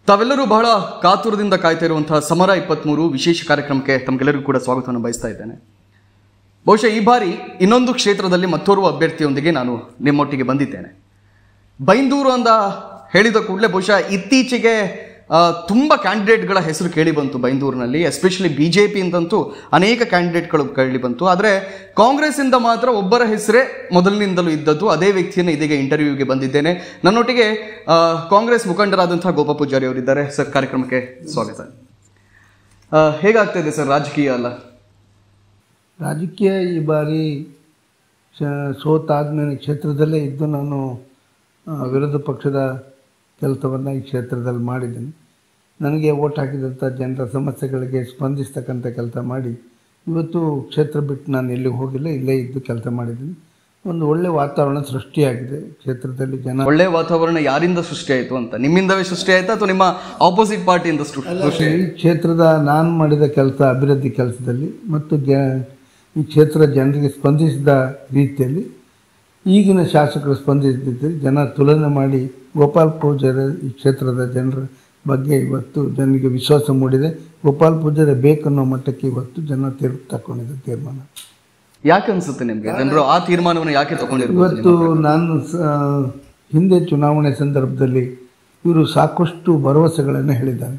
ತಾವೆಲ್ಲರೂ ಬಹಳ ಕಾತುರದಿಂದ ಕಾಯ್ತಾ ಇರುವಂತಹ ಸಮರ ಇಪ್ಪತ್ತ್ಮೂರು ವಿಶೇಷ ಕಾರ್ಯಕ್ರಮಕ್ಕೆ ತಮಗೆಲ್ಲರಿಗೂ ಕೂಡ ಸ್ವಾಗತವನ್ನು ಬಯಸ್ತಾ ಇದ್ದೇನೆ ಬಹುಶಃ ಈ ಬಾರಿ ಇನ್ನೊಂದು ಕ್ಷೇತ್ರದಲ್ಲಿ ಮತ್ತೋರ್ವ ಅಭ್ಯರ್ಥಿಯೊಂದಿಗೆ ನಾನು ನಿಮ್ಮೊಟ್ಟಿಗೆ ಬಂದಿದ್ದೇನೆ ಬೈಂದೂರು ಅಂತ ಹೇಳಿದ ಕೂಡಲೇ ಬಹುಶಃ ಇತ್ತೀಚೆಗೆ ಆ, ತುಂಬ ಕ್ಯಾಂಡಿಡೇಟ್ಗಳ ಹೆಸರು ಕೇಳಿ ಬಂತು ಬೈಂದೂರಿನಲ್ಲಿ ಎಸ್ಪೆಷಲಿ ಬಿ ಜೆ ಪಿ ಅಂತಂತೂ ಅನೇಕ ಕ್ಯಾಂಡಿಡೇಟ್ಗಳು ಕೇಳಿ ಬಂತು ಆದರೆ ಕಾಂಗ್ರೆಸ್ಸಿಂದ ಮಾತ್ರ ಒಬ್ಬರ ಹೆಸರೇ ಮೊದಲಿನಿಂದಲೂ ಇದ್ದದ್ದು ಅದೇ ವ್ಯಕ್ತಿಯನ್ನು ಇದೀಗ ಇಂಟರ್ವ್ಯೂಗೆ ಬಂದಿದ್ದೇನೆ ನನ್ನೊಟ್ಟಿಗೆ ಆ, ಕಾಂಗ್ರೆಸ್ ಮುಖಂಡರಾದಂತಹ ಗೋಪ ಪೂಜಾರಿ ಅವರಿದ್ದಾರೆ ಸರ್ ಕಾರ್ಯಕ್ರಮಕ್ಕೆ ಸ್ವಾಗತ ಆ, ಹೇಗಾಗ್ತಾ ಇದೆ ಸರ್ ರಾಜಕೀಯ ಅಲ್ಲ ರಾಜಕೀಯ ಈ ಬಾರಿ ಶ- ಸೋತಾದ್ಮೇಲೆ ಕ್ಷೇತ್ರದಲ್ಲೇ ಇದ್ದು ನಾನು ಆ, ವಿರೋಧ ಪಕ್ಷದ ಕೆಲಸವನ್ನು ಈ ಕ್ಷೇತ್ರದಲ್ಲಿ ಮಾಡಿದ್ದೀನಿ ನನಗೆ ಓಟ್ ಹಾಕಿದಂಥ ಜನರ ಸಮಸ್ಯೆಗಳಿಗೆ ಸ್ಪಂದಿಸ್ತಕ್ಕಂಥ ಕೆಲಸ ಮಾಡಿ ಇವತ್ತು ಕ್ಷೇತ್ರ ಬಿಟ್ಟು ನಾನು ಎಲ್ಲಿಗೆ ಹೋಗಿಲ್ಲ ಇಲ್ಲೇ ಇದ್ದು ಕೆಲಸ ಮಾಡಿದ್ದೀನಿ ಒಂದು ಒಳ್ಳೆಯ ವಾತಾವರಣ ಸೃಷ್ಟಿಯಾಗಿದೆ ಕ್ಷೇತ್ರದಲ್ಲಿ ಜನ ಒಳ್ಳೆ ವಾತಾವರಣ ಯಾರಿಂದ ಸೃಷ್ಟಿ ಆಯಿತು ಅಂತ ನಿಮ್ಮಿಂದವೇ ಸೃಷ್ಟಿ ಆಯ್ತಾ ಅಥವಾ ನಿಮ್ಮ ಆಪೋಸಿಟ್ ಪಾರ್ಟಿಯಿಂದ ಸೃ- ಸೃಷ್ಟಿ ಈ ಕ್ಷೇತ್ರದ ನಾನು ಮಾಡಿದ ಕೆಲಸ ಅಭಿವೃದ್ಧಿ ಕೆಲಸದಲ್ಲಿ ಮತ್ತು ಜ ಈ ಕ್ಷೇತ್ರದ ಜನರಿಗೆ ಸ್ಪಂದಿಸಿದ ರೀತಿಯಲ್ಲಿ ಈಗಿನ ಶಾಸಕರು ಸ್ಪಂದಿಸಿದ್ದಲ್ಲಿ ಜನ ತುಲನೆ ಮಾಡಿ ಗೋಪಾಲ್ ಪೂಜಾರಿ ಈ ಕ್ಷೇತ್ರದ ಜನರ ಬಗ್ಗೆ ಇವತ್ತು ಜನರಿಗೆ ವಿಶ್ವಾಸ ಮೂಡಿದೆ ಗೋಪಾಲ್ ಪೂಜಾರಿ ಬೇಕನ್ನೋ ಮಟ್ಟಕ್ಕೆ ಇವತ್ತು ಜನ ತೀರ್ಪು ತಗೊಂಡಿದ್ದ ತೀರ್ಮಾನ ಯಾಕೆ ಅನ್ಸುತ್ತೆ ನಿಮ್ಗೆ ಜನರು ಆ ತೀರ್ಮಾನವನ್ನು ಯಾಕೆ ತಗೊಂಡಿರ್ಬೋದು ಇವತ್ತು ನಾನು ಸ- ಹಿಂದೆ ಚುನಾವಣೆ ಸಂದರ್ಭದಲ್ಲಿ ಇವರು ಸಾಕಷ್ಟು ಭರವಸೆಗಳನ್ನು ಹೇಳಿದ್ದಾರೆ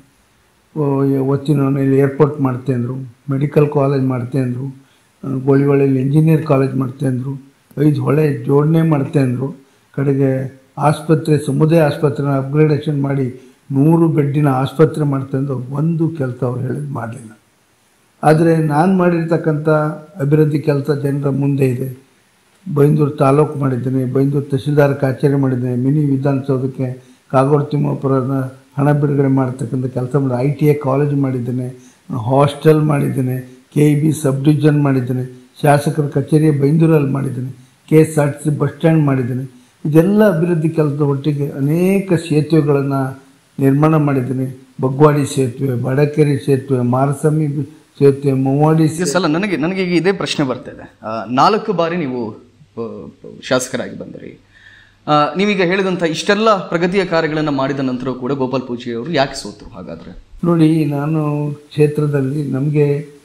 ಒತ್ತಿನಲ್ಲಿ ಏರ್ಪೋರ್ಟ್ ಮಾಡ್ತೆ ಅಂದರು ಮೆಡಿಕಲ್ ಕಾಲೇಜ್ ಮಾಡ್ತೆ ಅಂದರು ಗೋಳಿವಳ್ಳಿಯಲ್ಲಿ ಇಂಜಿನಿಯರ್ ಕಾಲೇಜ್ ಮಾಡ್ತೆ ಅಂದರು ಐದು ಹೊಳೆ ಜೋಡಣೆ ಮಾಡ್ತೆ ಅಂದರು ಕಡೆಗೆ ಆಸ್ಪತ್ರೆ ಸಮುದಾಯ ಆಸ್ಪತ್ರೆನ ಅಪ್ಗ್ರೇಡೇಷನ್ ಮಾಡಿ ನೂರು ಬೆಡ್ಡಿನ ಆಸ್ಪತ್ರೆ ಮಾಡ್ತೆ ಅಂದು ಒಂದು ಕೆಲಸ ಅವ್ರು ಹೇಳಿದ್ದು ಮಾಡಲಿಲ್ಲ ಆದರೆ ನಾನು ಮಾಡಿರ್ತಕ್ಕಂಥ ಅಭಿವೃದ್ಧಿ ಕೆಲಸ ಜನರ ಮುಂದೆ ಇದೆ ಬೈಂದೂರು ತಾಲೂಕು ಮಾಡಿದ್ದೇನೆ ಬೈಂದೂರು ತಹಶೀಲ್ದಾರ್ ಕಚೇರಿ ಮಾಡಿದ್ದೇನೆ ಮಿನಿ ವಿಧಾನಸೌಧಕ್ಕೆ ಕಾಗೋಡು ತಿಮ್ಮಾಪುರದ ಹಣ ಬಿಡುಗಡೆ ಮಾಡ್ತಕ್ಕಂಥ ಕೆಲಸ ಮಾಡಿ ಐ ಟಿ ಐ ಕಾಲೇಜ್ ಮಾಡಿದ್ದೇನೆ ಹಾಸ್ಟೆಲ್ ಮಾಡಿದ್ದೇನೆ K E B sub division ಮಾಡಿದ್ದೇನೆ ಶಾಸಕರ ಕಚೇರಿ ಬೈಂದೂರಲ್ಲಿ ಮಾಡಿದ್ದೇನೆ K S R T C bus stand ಮಾಡಿದ್ದೇನೆ ಇದೆಲ್ಲ ಅಭಿವೃದ್ಧಿ ಕೆಲಸದ ಒಟ್ಟಿಗೆ ಅನೇಕ ಸೇತುವೆಗಳನ್ನು ನಿರ್ಮಾಣ ಮಾಡಿದ್ದೇನೆ ಬಗ್ವಾಡಿ ಸೇತುವೆ ಬಡಕೆರೆ ಸೇತುವೆ ಮಾರಸಮಿ ಸೇತುವೆ ಮೂವಾಡಿ ಈ ಸಲ ನನಗೆ ನನಗೆ ಈಗ ಇದೇ ಪ್ರಶ್ನೆ ಬರ್ತಾ ಇದೆ ಆ, ನಾಲ್ಕು ಬಾರಿ ನೀವು ಆ, ಶಾಸಕರಾಗಿ ಬಂದಿರಿ ಆ, ನೀವೀಗ ಹೇಳಿದಂಥ ಇಷ್ಟೆಲ್ಲ ಪ್ರಗತಿಯ ಕಾರ್ಯಗಳನ್ನು ಮಾಡಿದ ನಂತರ ಕೂಡ ಗೋಪಾಲ್ ಪೂಜಿ ಅವರು ಯಾಕೆ ಸೋತರು ಹಾಗಾದ್ರೆ ನೋಡಿ ನಾನು ಕ್ಷೇತ್ರದಲ್ಲಿ ನಮಗೆ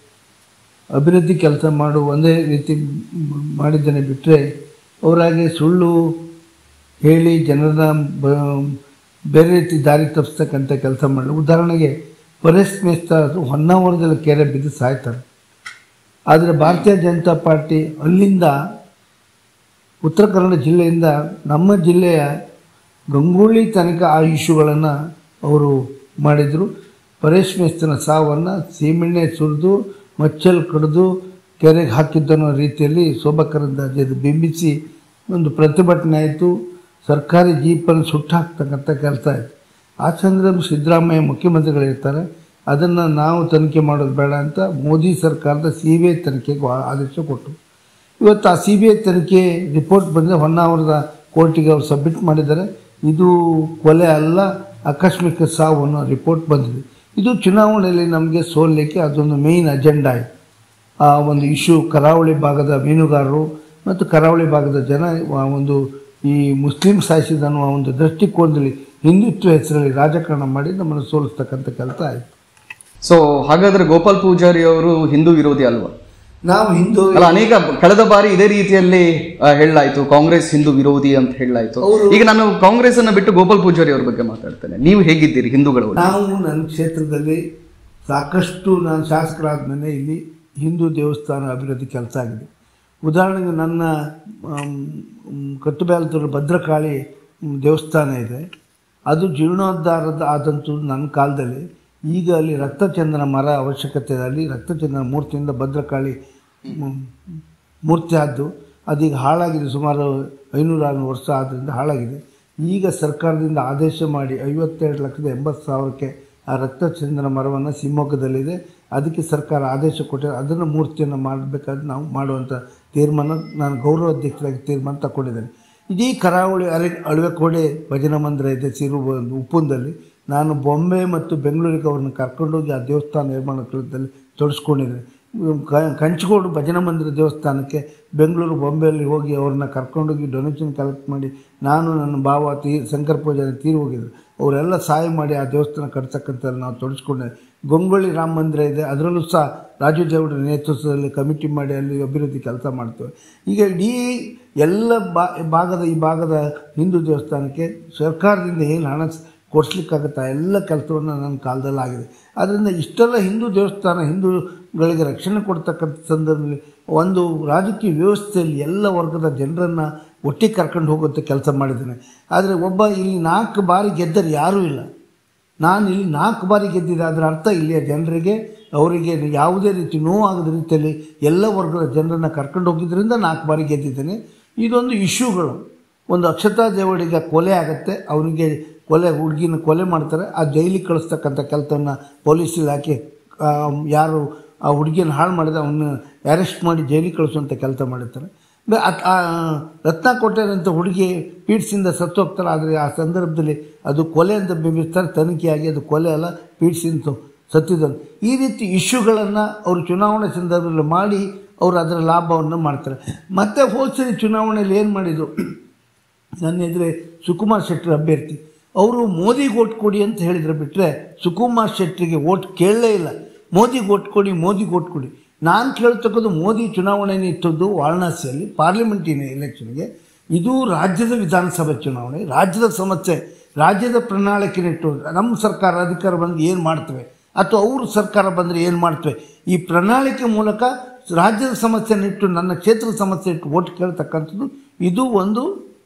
ಅಭಿವೃದ್ಧಿ ಕೆಲಸ ಮಾಡು ಒಂದೇ ರೀತಿ ಮ್- ಮಾಡಿದ್ದೇನೆ ಬಿಟ್ಟರೆ ಅವರಾಗೆ ಸುಳ್ಳು ಹೇಳಿ ಜನರನ್ನ ಬ ಬೇರೆ ರೀತಿ ದಾರಿ ತಪ್ಪಿಸ್ತಕ್ಕಂಥ ಕೆಲಸ ಮಾಡಲು ಉದಾಹರಣೆಗೆ ಪರೇಶ್ ಮೇಸ್ತಾ ಹೊನ್ನಾವರದಲ್ಲಿ ಕೆರೆ ಬಿದ್ದು ಸಾಯ್ತಾರೆ ಆದರೆ ಭಾರತೀಯ ಜನತಾ ಪಾರ್ಟಿ ಅಲ್ಲಿಂದ ಉತ್ತರ ಕನ್ನಡ ಜಿಲ್ಲೆಯಿಂದ ನಮ್ಮ ಜಿಲ್ಲೆಯ ಗಂಗೂಳಿ ತನಕ ಆ ಇಶ್ಯೂಗಳನ್ನು ಅವರು ಮಾಡಿದರು ಪರೇಶ್ ಮೇಸ್ತನ ಸಾವನ್ನು ಸೀಮೆಣ್ಣೆ ಸುರಿದು ಮಚ್ಚಲ್ ಕಡಿದು ಕೆರೆಗೆ ಹಾಕಿದ್ದನ್ನೋ ರೀತಿಯಲ್ಲಿ ಶೋಭಕರಂದಾಜೆದು ಬಿಂಬಿಸಿ ಒಂದು ಪ್ರತಿಭಟನೆ ಆಯಿತು ಸರ್ಕಾರಿ ಜೀಪನ್ನು ಸುಟ್ಟು ಹಾಕ್ತಕ್ಕಂಥ ಕೆಲಸ ಆಯಿತು ಆ ಸಂದರ್ಭ ಸಿದ್ದರಾಮಯ್ಯ ಮುಖ್ಯಮಂತ್ರಿಗಳಿರ್ತಾರೆ ಅದನ್ನು ನಾವು ತನಿಖೆ ಮಾಡೋದು ಬೇಡ ಅಂತ ಮೋದಿ ಸರ್ಕಾರದ ಸಿ ಬಿ ಐ ತನಿಖೆಗೆ ಆ- ಆದೇಶ ಕೊಟ್ಟರು ಇವತ್ತು ಆ ಸಿ ಬಿ ಐ ತನಿಖೆ ರಿಪೋರ್ಟ್ ಬಂದರೆ ಹೊನ್ನಾವರದ ಕೋರ್ಟಿಗೆ ಅವರು ಸಬ್ಮಿಟ್ ಮಾಡಿದ್ದಾರೆ ಇದು ಕೊಲೆ ಅಲ್ಲ ಆಕಸ್ಮಿಕ ಸಾವು ಅನ್ನೋ ರಿಪೋರ್ಟ್ ಬಂದಿದೆ ಇದು ಚುನಾವಣೆಯಲ್ಲಿ ನಮಗೆ ಸೋಲಿಕ್ಕೆ ಅದೊಂದು ಮೇಯ್ನ್ ಅಜೆಂಡಾ ಆಯಿತು ಆ ಒಂದು ಇಶ್ಯೂ ಕರಾವಳಿ ಭಾಗದ ಮೀನುಗಾರರು ಮತ್ತು ಕರಾವಳಿ ಭಾಗದ ಜನ ಆ ಒಂದು ಈ ಮುಸ್ಲಿಂ ಸಾಯಿಸಿದ ಅನ್ನುವ ಒಂದು ದೃಷ್ಟಿಕೋನದಲ್ಲಿ ಹಿಂದುತ್ವ ಹೆಸರಲ್ಲಿ ರಾಜಕಾರಣ ಮಾಡಿ ನಮ್ಮನ್ನು ಸೋಲಿಸ್ತಕ್ಕಂಥ ಕೆಲಸ ಆಯಿತು ಸೊ ಹಾಗಾದ್ರೆ ಗೋಪಾಲ್ ಪೂಜಾರಿ ಅವರು ಹಿಂದೂ ವಿರೋಧಿ ಅಲ್ವಾ ನಾವು ಹಿಂದೂ ಅಲ್ಲ ಅನೇಕ ಕಳೆದ ಬಾರಿ ಇದೇ ರೀತಿಯಲ್ಲಿ ಆ, ಹೇಳಲಾಯ್ತು ಕಾಂಗ್ರೆಸ್ ಹಿಂದೂ ವಿರೋಧಿ ಅಂತ ಹೇಳಲಾಯ್ತು ಈಗ ನಾನು ಕಾಂಗ್ರೆಸ್ ಅನ್ನ ಬಿಟ್ಟು ಗೋಪಾಲ್ ಪೂಜಾರಿ ಅವ್ರ ಬಗ್ಗೆ ಮಾತಾಡ್ತೇನೆ ನೀವು ಹೇಗಿದ್ದೀರಿ ಹಿಂದೂಗಳು ನಾವು ನನ್ನ ಕ್ಷೇತ್ರದಲ್ಲಿ ಸಾಕಷ್ಟು ನಾನು ಶಾಸಕರಾದ್ಮೇಲೆ ಇಲ್ಲಿ ಹಿಂದೂ ದೇವಸ್ಥಾನ ಅಭಿವೃದ್ಧಿ ಕೆಲಸ ಆಗಿದೆ ಉದಾಹರಣೆಗೆ ನನ್ನ ಆಮ್, ಮ್, ಕಟ್ಟುಬೇಲ್ತೂರು ಭದ್ರಕಾಳಿ ಮ್, ದೇವಸ್ಥಾನ ಇದೆ ಅದು ಜೀರ್ಣೋದ್ಧಾರದ ಆದಂಥದ್ದು ನನ್ನ ಕಾಲದಲ್ಲಿ ಈಗ ಅಲ್ಲಿ ರಕ್ತಚಂದನ ಮರ ಅವಶ್ಯಕತೆ ಇದೆ ಅಲ್ಲಿ ರಕ್ತಚಂದನ ಮೂರ್ತಿಯಿಂದ ಭದ್ರಕಾಳಿ ಮ್, ಮೂರ್ತಿ ಆದ್ದು ಅದೀಗ ಹಾಳಾಗಿದೆ ಸುಮಾರು ಐನೂರು ಆರುನೂರು ವರ್ಷ ಆದ್ದರಿಂದ ಹಾಳಾಗಿದೆ ಈಗ ಸರ್ಕಾರದಿಂದ ಆದೇಶ ಮಾಡಿ ಐವತ್ತೆರಡು ಲಕ್ಷದ ಎಂಬತ್ತು ಸಾವಿರಕ್ಕೆ ಆ ರಕ್ತಚಂದನ ಮರವನ್ನು ಶಿವಮೊಗ್ಗದಲ್ಲಿದೆ ಅದಕ್ಕೆ ಸರ್ಕಾರ ಆದೇಶ ಕೊಟ್ಟಿದೆ ಅದನ್ನು ಮೂರ್ತಿಯನ್ನು ಮಾಡಬೇಕಾದ್ರೆ ನಾವು ಮಾಡುವಂಥ ತೀರ್ಮಾನ ನಾನು ಗೌರವ ಅಧ್ಯಕ್ಷರಾಗಿ ತೀರ್ಮಾನ ತಗೊಂಡಿದ್ದೇನೆ ಇಡೀ ಕರಾವಳಿ ಅಲೆ ಅಳವೆಕೋಡೆ ಭಜನಾ ಮಂದಿರ ಇದೆ ಸಿರು ಉಪ್ಪುಂದಲ್ಲಿ ನಾನು ಬೊಂಬೆ ಮತ್ತು ಬೆಂಗಳೂರಿಗೆ ಅವ್ರನ್ನ ಕರ್ಕೊಂಡೋಗಿ ಆ ದೇವಸ್ಥಾನ ನಿರ್ಮಾಣ ಕೆಲಸದಲ್ಲಿ ತೊಡಸ್ಕೊಂಡಿದ್ದೇನೆ ಕ- ಕಂಚಗೋಡು ಭಜನಾ ಮಂದಿರ ದೇವಸ್ಥಾನಕ್ಕೆ ಬೆಂಗಳೂರು ಬೊಂಬೆಯಲ್ಲಿ ಹೋಗಿ ಅವ್ರನ್ನ ಕರ್ಕೊಂಡೋಗಿ ಡೊನೇಷನ್ ಕಲೆಕ್ಟ್ ಮಾಡಿ ನಾನು ನನ್ನ ಭಾವ ತೀ ಶಂಕರ ಪೂಜಾರಿ ತೀರಿ ಹೋಗಿದ್ರು ಅವರೆಲ್ಲ ಸಹಾಯ ಮಾಡಿ ಆ ದೇವಸ್ಥಾನ ಕಟ್ತಕ್ಕಂಥ ನಾವು ತೊಡಸ್ಕೊಂಡೆ ಗಂಗೊಳ್ಳಿ ರಾಮ ಮಂದಿರ ಇದೆ ಅದರಲ್ಲೂ ಸಹ ರಾಜು ದೇವರ ನೇತೃತ್ವದಲ್ಲಿ ಕಮಿಟಿ ಮಾಡಿ ಅಲ್ಲಿ ಅಭಿವೃದ್ಧಿ ಕೆಲಸ ಮಾಡ್ತೇವೆ ಈಗ ಇಡೀ ಎಲ್ಲ ಬಾ ಭಾಗದ ಈ ಭಾಗದ ಹಿಂದೂ ದೇವಸ್ಥಾನಕ್ಕೆ ಸರ್ಕಾರದಿಂದ ಏನು ಹಣ ಕೊಡಿಸ್ಲಿಕ್ಕಾಗುತ್ತೆ ಎಲ್ಲ ಕೆಲಸವನ್ನು ನನ್ನ ಕಾಲದಲ್ಲಿ ಆಗಿದೆ ಆದ್ದರಿಂದ ಇಷ್ಟೆಲ್ಲ ಹಿಂದೂ ದೇವಸ್ಥಾನ ಹಿಂದೂಗಳಿಗೆ ರಕ್ಷಣೆ ಕೊಡ್ತಕ್ಕಂಥ ಸಂದರ್ಭದಲ್ಲಿ ಒಂದು ರಾಜಕೀಯ ವ್ಯವಸ್ಥೆಯಲ್ಲಿ ಎಲ್ಲ ವರ್ಗದ ಜನರನ್ನು ಒಟ್ಟಿಗೆ ಕರ್ಕೊಂಡು ಹೋಗುವಂಥ ಕೆಲಸ ಮಾಡಿದ್ದೇನೆ ಆದರೆ ಒಬ್ಬ ಇಲ್ಲಿ ನಾಲ್ಕು ಬಾರಿ ಗೆದ್ದರೆ ಯಾರೂ ಇಲ್ಲ ನಾನು ಇಲ್ಲಿ ನಾಲ್ಕು ಬಾರಿ ಗೆದ್ದಿದ್ದೆ ಅದರ ಅರ್ಥ ಇಲ್ಲಿಯ ಜನರಿಗೆ ಅವರಿಗೆ ಯಾವುದೇ ರೀತಿ ನೋವಾಗದ ರೀತಿಯಲ್ಲಿ ಎಲ್ಲ ವರ್ಗದ ಜನರನ್ನು ಕರ್ಕೊಂಡು ಹೋಗಿದ್ದರಿಂದ ನಾಲ್ಕು ಬಾರಿ ಗೆದ್ದಿದ್ದೇನೆ ಇದೊಂದು ಇಶ್ಯೂಗಳು ಒಂದು ಅಕ್ಷತಾ ದೇವಡಿಗ ಕೊಲೆ ಆಗುತ್ತೆ ಅವನಿಗೆ ಕೊಲೆ ಹುಡುಗಿನ ಕೊಲೆ ಮಾಡ್ತಾರೆ ಆ ಜೈಲಿಗೆ ಕಳಿಸ್ತಕ್ಕಂಥ ಕೆಲಸವನ್ನು ಪೊಲೀಸ್ ಇಲಾಖೆ ಆ, ಯಾರು ಆ ಹುಡುಗಿಯನ್ನು ಹಾಳು ಮಾಡಿದ ಅವನ್ನ ಅರೆಸ್ಟ್ ಮಾಡಿ ಜೈಲಿಗೆ ಕಳಿಸುವಂಥ ಕೆಲಸ ಮಾಡಿರ್ತಾರೆ ಬೆ- ಅತ್- ಆ ರತ್ನ ಕೊಟ್ಟರಂಥ ಹುಡುಗಿ ಪೀಡ್ಸಿಂದ ಸತ್ತು ಹೋಗ್ತಾರೆ ಆದರೆ ಆ ಸಂದರ್ಭದಲ್ಲಿ ಅದು ಕೊಲೆ ಅಂತ ಬಿಂಬಿಸ್ತಾರೆ ತನಿಖೆಯಾಗಿ ಅದು ಕೊಲೆ ಅಲ್ಲ ಪೀಡ್ಸಿಂದ ಸತ್ತಿದ್ದಂತ ಈ ರೀತಿ ಇಶ್ಯೂಗಳನ್ನು ಅವರು ಚುನಾವಣೆ ಸಂದರ್ಭದಲ್ಲಿ ಮಾಡಿ ಅವರು ಅದರ ಲಾಭವನ್ನು ಮಾಡ್ತಾರೆ ಮತ್ತು ಹೋದ್ಸರಿ ಚುನಾವಣೆಯಲ್ಲಿ ಏನು ಮಾಡಿದರು ನನ್ನ ಎದುರೇ ಸುಕುಮಾರ್ ಶೆಟ್ಟರ್ ಅಭ್ಯರ್ಥಿ ಅವರು ಮೋದಿಗೆ ಓಟ್ ಕೊಡಿ ಅಂತ ಹೇಳಿದ್ರು ಬಿಟ್ಟರೆ ಸುಕುಮಾರ್ ಶೆಟ್ಟರಿಗೆ ಓಟ್ ಕೇಳಲೇ ಇಲ್ಲ ಮೋದಿಗೆ ಓಟ್ ಕೊಡಿ ಮೋದಿಗೆ ಓಟ್ ಕೊಡಿ ನಾನು ಕೇಳ್ತಕ್ಕದ್ದು ಮೋದಿ ಚುನಾವಣೆ ನಿಂತದ್ದು ವಾರಣಾಸಿಯಲ್ಲಿ ಪಾರ್ಲಿಮೆಂಟಿನ ಎಲೆಕ್ಷನ್ಗೆ ಇದು ರಾಜ್ಯದ ವಿಧಾನಸಭೆ ಚುನಾವಣೆ ರಾಜ್ಯದ ಸಮಸ್ಯೆ ರಾಜ್ಯದ ಪ್ರಣಾಳಿಕೆ ನಿಟ್ಟು ನಮ್ಮ ಸರ್ಕಾರ ಅಧಿಕಾರ ಬಂದು ಏನು ಮಾಡ್ತೇವೆ ಅಥವಾ ಅವ್ರ ಸರ್ಕಾರ ಬಂದರೆ ಏನು ಮಾಡ್ತೇವೆ ಈ ಪ್ರಣಾಳಿಕೆ ಮೂಲಕ ರಾಜ್ಯದ ಸಮಸ್ಯೆ ಇಟ್ಟು ನನ್ನ ಕ್ಷೇತ್ರದ ಸಮಸ್ಯೆ ಇಟ್ಟು ಓಟ್ ಕೇಳ್ತಕ್ಕಂಥದ್ದು ಇದು ಒಂದು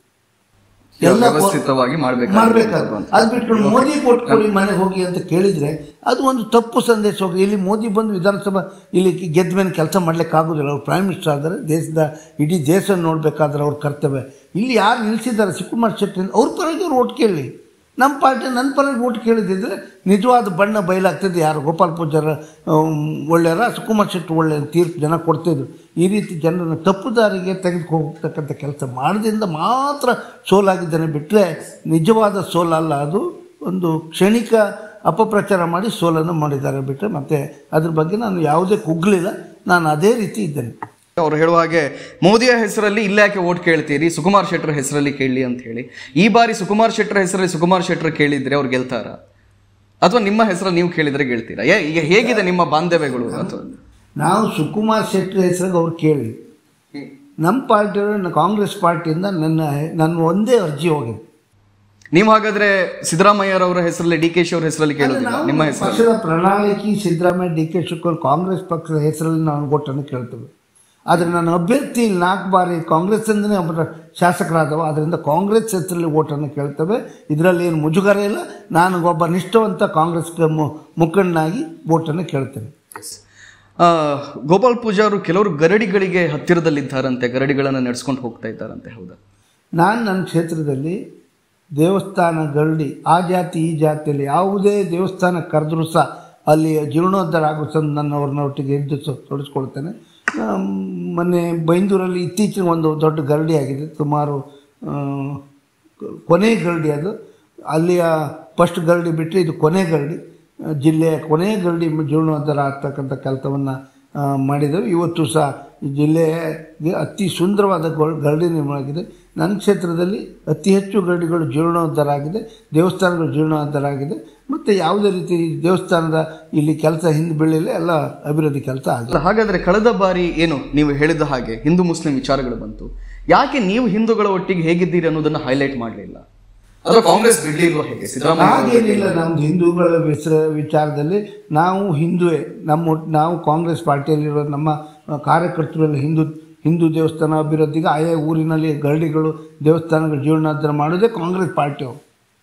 ಎಲ್ಲ ವ್ಯವಸ್ಥಿತವಾಗಿ ಮಾಡ್ಬೇಕು ಮಾಡಬೇಕಾದ್ರು ಅದು ಬಿಟ್ಕೊಂಡು ಮೋದಿ ಕೊಟ್ಟು ಕೊಡಿ ಮನೆಗೆ ಹೋಗಿ ಅಂತ ಕೇಳಿದರೆ ಅದು ಒಂದು ತಪ್ಪು ಸಂದೇಶ ಹೋಗಿ ಇಲ್ಲಿ ಮೋದಿ ಬಂದು ವಿಧಾನಸಭಾ ಇಲ್ಲಿ ಗೆದ್ದ ಮೇಲೆ ಕೆಲಸ ಮಾಡ್ಲಿಕ್ಕೆ ಆಗೋದಿಲ್ಲ ಅವ್ರು ಪ್ರೈಮ್ ಮಿನಿಸ್ಟರ್ ಆದರೆ ದೇಶದ ಇಡೀ ದೇಶ ನೋಡಬೇಕಾದ್ರೆ ಅವ್ರ ಕರ್ತವ್ಯ ಇಲ್ಲಿ ಯಾರು ನಿಲ್ಲಿಸಿದ್ದಾರೆ ಶಿವಕುಮಾರ್ ಶೆಟ್ಟಿ ಅವ್ರ ಪರವಾಗಿ ಅವ್ರು ಓಟ್ ಕೇಳಿ ನಮ್ಮ ಪಾರ್ಟಿ ನನ್ನ ಪರವಾಗಿ ಓಟ್ ಕೇಳಿದಿದ್ರೆ ನಿಜವಾದ ಬಣ್ಣ ಬಯಲಾಗ್ತದೆ ಯಾರು ಗೋಪಾಲ್ ಪೂಜಾರ ಒಳ್ಳೆಯರ ಸುಕುಮಾರ್ ಶೆಟ್ಟಿ ಒಳ್ಳೆಯ ತೀರ್ಪು ಜನ ಕೊಡ್ತಿದ್ರು ಈ ರೀತಿ ಜನರನ್ನು ತಪ್ಪು ದಾರಿಗೆ ತೆಗೆದು ಹೋಗ್ತಕ್ಕಂಥ ಕೆಲಸ ಮಾಡೋದ್ರಿಂದ ಮಾತ್ರ ಸೋಲಾಗಿದ್ದಾನೆ ಬಿಟ್ಟರೆ ನಿಜವಾದ ಸೋಲಲ್ಲ ಅದು ಒಂದು ಕ್ಷಣಿಕ ಅಪಪ್ರಚಾರ ಮಾಡಿ ಸೋಲನ್ನು ಮಾಡಿದ್ದಾರೆ ಬಿಟ್ಟರೆ ಮತ್ತು ಅದ್ರ ಬಗ್ಗೆ ನಾನು ಯಾವುದೇ ಕುಗ್ಲಿಲ್ಲ ನಾನು ಅದೇ ರೀತಿ ಇದ್ದೇನೆ ಅವ್ರು ಹೇಳುವ ಹಾಗೆ ಮೋದಿಯ ಹೆಸರಲ್ಲಿ ಇಲ್ಲಾಕೆ ಓಟ್ ಕೇಳ್ತೀರಿ ಸುಕುಮಾರ್ ಶೆಟ್ಟರ್ ಹೆಸರಲ್ಲಿ ಕೇಳಿ ಅಂತ ಹೇಳಿ ಈ ಬಾರಿ ಸುಕುಮಾರ್ ಶೆಟ್ಟರ್ ಹೆಸರಲ್ಲಿ ಸುಕುಮಾರ್ ಶೆಟ್ಟರ್ ಕೇಳಿದ್ರೆ ಅವ್ರು ಗೆಲ್ತಾರ ಅಥವಾ ನಿಮ್ಮ ಹೆಸರಲ್ಲಿ ನೀವು ಕೇಳಿದ್ರೆ ಗೆಲ್ತೀರಾ ಏ ಈಗ ಹೇಗಿದೆ ನಿಮ್ಮ ಬಾಂಧವ್ಯಗಳು ಅಥವಾ ನಾವು ಸುಕುಮಾರ್ ಶೆಟ್ಟಿ ಹೆಸರಿಗೆ ಅವ್ರು ಕೇಳಿ ನಮ್ಮ ಪಾರ್ಟಿಯವರು ಕಾಂಗ್ರೆಸ್ ಪಾರ್ಟಿಯಿಂದ ನನ್ನ ನನ್ನ ಒಂದೇ ಅರ್ಜಿ ಹೋಗಿದೆ ನೀವು ಹಾಗಾದ್ರೆ ಸಿದ್ದರಾಮಯ್ಯರವರ ಹೆಸರಲ್ಲಿ ಡಿ ಕೆ ಶಿ ಅವ್ರ ಹೆಸರಲ್ಲಿ ಕೇಳೋದಿಲ್ಲ ನಿಮ್ಮ ಹೆಸರು ಪಕ್ಷದ ಪ್ರಣಾಳಿಕೆ ಸಿದ್ದರಾಮಯ್ಯ ಡಿ ಕೆ ಶಿವಕುಮಾರ್ ಕಾಂಗ್ರೆಸ್ ಪಕ್ಷದ ಹೆಸರಲ್ಲಿ ನಾವು ಓಟನ್ನು ಕೇಳ್ತೇವೆ ಆದರೆ ನನ್ನ ಅಭ್ಯರ್ಥಿ ನಾಲ್ಕು ಬಾರಿ ಕಾಂಗ್ರೆಸ್ಸಿಂದನೇ ಒಬ್ಬರ ಶಾಸಕರಾದವ ಅದರಿಂದ ಕಾಂಗ್ರೆಸ್ ಹೆಸರಲ್ಲಿ ಓಟನ್ನು ಕೇಳ್ತೇವೆ ಇದರಲ್ಲಿ ಏನು ಮುಜುಗರ ಇಲ್ಲ ನಾನು ಒಬ್ಬ ನಿಷ್ಠವಂತ ಕಾಂಗ್ರೆಸ್ ಮು- ಮುಖಂಡನಾಗಿ ಓಟನ್ನು ಕೇಳ್ತೇನೆ ಆ, ಗೋಪಾಲ್ ಪೂಜಾರು ಕೆಲವರು ಗರಡಿಗಳಿಗೆ ಹತ್ತಿರದಲ್ಲಿದ್ದಾರಂತೆ ಗರಡಿಗಳನ್ನು ನಡೆಸ್ಕೊಂಡು ಹೋಗ್ತಾ ಇದ್ದಾರಂತೆ ಹೌದಾ ನಾನು ನನ್ನ ಕ್ಷೇತ್ರದಲ್ಲಿ ದೇವಸ್ಥಾನ ಗರಡಿ ಆ ಜಾತಿ ಈ ಜಾತಿಯಲ್ಲಿ ಯಾವುದೇ ದೇವಸ್ಥಾನ ಕರೆದ್ರೂ ಸಹ ಅಲ್ಲಿ ಜೀರ್ಣೋದ್ಧಾರ ಆಗೋ ಸಂದ್ ನನ್ನವ್ರನ್ನ ಒಟ್ಟಿಗೆ ಎದ್ದು ಸ- ತೊಡಸ್ಕೊಳ್ತೇನೆ ಆಮ್, ಮೊನ್ನೆ ಬೈಂದೂರಲ್ಲಿ ಇತ್ತೀಚಿನ ಒಂದು ದೊಡ್ಡ ಗರಡಿ ಆಗಿದೆ ಸುಮಾರು ಆ, ಕೊನೆ ಗರಡಿ ಅದು ಅಲ್ಲಿಯ ಫಸ್ಟ್ ಗರಡಿ ಬಿಟ್ಟರೆ ಇದು ಕೊನೆ ಗರಡಿ ಆ, ಜಿಲ್ಲೆಯ ಕೊನೆಯ ಗರಡಿ ಜೀರ್ಣೋದ್ಧಾರ ಆಗ್ತಕ್ಕಂಥ ಕೆಲಸವನ್ನು ಮಾಡಿದೆವು ಇವತ್ತು ಸಹ ಈ ಜಿಲ್ಲೆಗೆ ಅತಿ ಸುಂದರವಾದ ಗೊ- ಗರಡಿ ನಿರ್ಮಾಣ ಆಗಿದೆ ನನ್ನ ಕ್ಷೇತ್ರದಲ್ಲಿ ಅತಿ ಹೆಚ್ಚು ಗರಡಿಗಳು ಜೀರ್ಣೋದ್ಧಾರ ಆಗಿದೆ ದೇವಸ್ಥಾನಗಳು ಜೀರ್ಣೋದ್ಧಾರ ಆಗಿದೆ ಮತ್ತು ಯಾವುದೇ ರೀತಿ ದೇವಸ್ಥಾನದ ಇಲ್ಲಿ ಕೆಲಸ ಹಿಂದೆ ಬೀಳಿಲ್ಲ ಎಲ್ಲ ಅಭಿವೃದ್ಧಿ ಕೆಲಸ ಆಗಿದೆ ಅಲ್ಲ ಹಾಗಾದ್ರೆ ಕಳೆದ ಬಾರಿ ಏನು ನೀವು ಹೇಳಿದ ಹಾಗೆ ಹಿಂದೂ ಮುಸ್ಲಿಂ ವಿಚಾರಗಳು ಬಂತು ಯಾಕೆ ನೀವು ಹಿಂದೂಗಳ ಒಟ್ಟಿಗೆ ಹೇಗಿದ್ದೀರಿ ಅನ್ನೋದನ್ನ ಹೈಲೈಟ್ ಮಾಡಲಿಲ್ಲ ಅಥವಾ ಕಾಂಗ್ರೆಸ್ ಬಿಡ್ಲಿಲ್ವಾ ಹೇಗೆ ಸಿದ್ದರಾಮಯ್ಯ ಅವರು ಹಾಗೇನಿಲ್ಲ ನಮ್ದು ಹಿಂದೂಗಳ ಹೆಸರ ವಿಚಾರದಲ್ಲಿ ನಾವು ಹಿಂದುವೇ ನಮ್ಮ ಒಟ್- ನಾವು ಕಾಂಗ್ರೆಸ್ ಪಾರ್ಟಿಯಲ್ಲಿರೋ ನಮ್ಮ ಆ, ಕಾರ್ಯಕರ್ತರೆಲ್ಲ ಹಿಂದೂ ಹಿಂದೂ ದೇವಸ್ಥಾನ ಅಭಿವೃದ್ಧಿಗೆ ಆಯಾ ಊರಿನಲ್ಲಿ ಗರಡಿಗಳು ದೇವಸ್ಥಾನಗಳು ಜೀರ್ಣೋದ್ಧಾರ ಮಾಡೋದೇ ಕಾಂಗ್ರೆಸ್ ಪಾರ್ಟಿಯವರು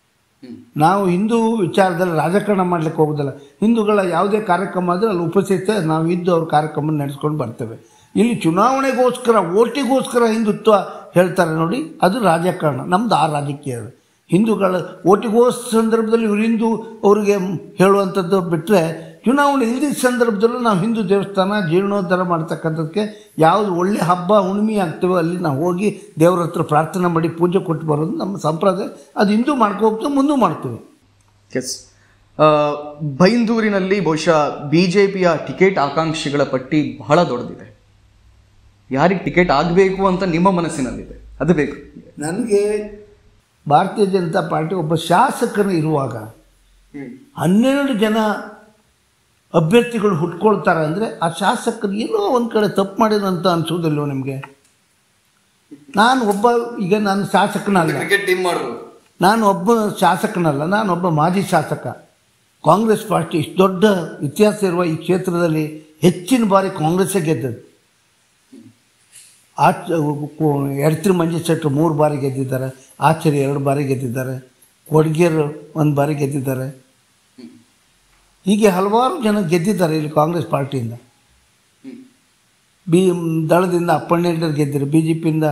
ನಾವು ಹಿಂದೂ ವಿಚಾರದಲ್ಲಿ ರಾಜಕಾರಣ ಮಾಡ್ಲಿಕ್ಕೆ ಹೋಗೋದಿಲ್ಲ ಹಿಂದೂಗಳ ಯಾವುದೇ ಕಾರ್ಯಕ್ರಮ ಆದರೆ ಅಲ್ಲಿ ಉಪಸ್ಥಿತ ನಾವು ಇದ್ದು ಅವ್ರ ಕಾರ್ಯಕ್ರಮ ನಡೆಸ್ಕೊಂಡು ಬರ್ತೇವೆ ಇಲ್ಲಿ ಚುನಾವಣೆಗೋಸ್ಕರ ಓಟಿಗೋಸ್ಕರ ಹಿಂದುತ್ವ ಹೇಳ್ತಾರೆ ನೋಡಿ ಅದು ರಾಜಕಾರಣ ನಮ್ದು ಆ ರಾಜಕೀಯ ಅದು. ಹಿಂದೂಗಳ ಓಟಿಗೋಸ್ ಸಂದರ್ಭದಲ್ಲಿ ಇವರು ಹಿಂದೂ ಅವರಿಗೆ ಹೇಳುವಂಥದ್ದು ಬಿಟ್ಟರೆ ಚುನಾವಣೆ ಇಲ್ದಿದ್ದ ಸಂದರ್ಭದಲ್ಲೂ ನಾವು ಹಿಂದೂ ದೇವಸ್ಥಾನ ಜೀರ್ಣೋದ್ಧಾರ ಮಾಡ್ತಕ್ಕಂಥದ್ದಕ್ಕೆ ಯಾವುದು ಒಳ್ಳೆ ಹಬ್ಬ ಹುಣ್ಣಿಮೆ ಆಗ್ತೇವೆ ಅಲ್ಲಿ ನಾವು ಹೋಗಿ ದೇವ್ರ ಹತ್ರ ಪ್ರಾರ್ಥನೆ ಮಾಡಿ ಪೂಜೆ ಕೊಟ್ಟು ಬರೋದು ನಮ್ಮ ಸಂಪ್ರದಾಯ ಅದು ಹಿಂದೂ ಮಾಡ್ಕೊ ಹೋಗ್ತೇವೆ ಮುಂದೂ ಮಾಡ್ತೇವೆ ಎಸ್ ಬೈಂದೂರಿನಲ್ಲಿ ಬಹುಶಃ ಬಿಜೆಪಿಯ ಟಿಕೆಟ್ ಆಕಾಂಕ್ಷಿಗಳ ಪಟ್ಟಿ ಬಹಳ ದೊಡ್ಡದಿದೆ ಯಾರಿಗೆ ಟಿಕೆಟ್ ಆಗಬೇಕು ಅಂತ ನಿಮ್ಮ ಮನಸ್ಸಿನಲ್ಲಿದೆ ಅದು ಬೇಕು ನನಗೆ ಭಾರತೀಯ ಜನತಾ ಪಾರ್ಟಿ ಒಬ್ಬ ಶಾಸಕರು ಇರುವಾಗ ಹನ್ನೆರಡು ಜನ ಅಭ್ಯರ್ಥಿಗಳು ಹುಟ್ಕೊಳ್ತಾರೆ ಅಂದರೆ ಆ ಶಾಸಕರು ಎಲ್ಲೋ ಒಂದು ಕಡೆ ತಪ್ಪು ಮಾಡಿದಂತ ಅನಿಸೋದಿಲ್ವೋ ನಿಮಗೆ ನಾನು ಒಬ್ಬ ಈಗ ನಾನು ಶಾಸಕನಲ್ಲ ಕ್ರಿಕೆಟ್ ಟೀಮ್ ಮಾಡ್ಬೋದು ನಾನು ಒಬ್ಬ ಶಾಸಕನಲ್ಲ ನಾನೊಬ್ಬ ಮಾಜಿ ಶಾಸಕ ಕಾಂಗ್ರೆಸ್ ಪಾರ್ಟಿ ಇಷ್ಟು ದೊಡ್ಡ ಇತಿಹಾಸ ಇರುವ ಈ ಕ್ಷೇತ್ರದಲ್ಲಿ ಹೆಚ್ಚಿನ ಬಾರಿ ಕಾಂಗ್ರೆಸ್ಸೇ ಗೆದ್ದದ್ದು ಆಚ ಎಡ್ತಿರು ಮಂಜೇಶ್ ಶೆಟ್ಟರು ಮೂರು ಬಾರಿ ಗೆದ್ದಿದ್ದಾರೆ ಆಚಾರ್ಯ ಎರಡು ಬಾರಿ ಗೆದ್ದಿದ್ದಾರೆ ಕೊಡ್ಗೇರು ಒಂದು ಬಾರಿ ಗೆದ್ದಿದ್ದಾರೆ ಹೀಗೆ ಹಲವಾರು ಜನ ಗೆದ್ದಿದ್ದಾರೆ ಇಲ್ಲಿ ಕಾಂಗ್ರೆಸ್ ಪಾರ್ಟಿಯಿಂದ ಬಿ ದಳದಿಂದ ಅಪ್ಪಣ್ಣೆಡ್ಡರು ಗೆದ್ದಿದ್ದಾರೆ ಬಿ ಜೆ ಪಿಯಿಂದ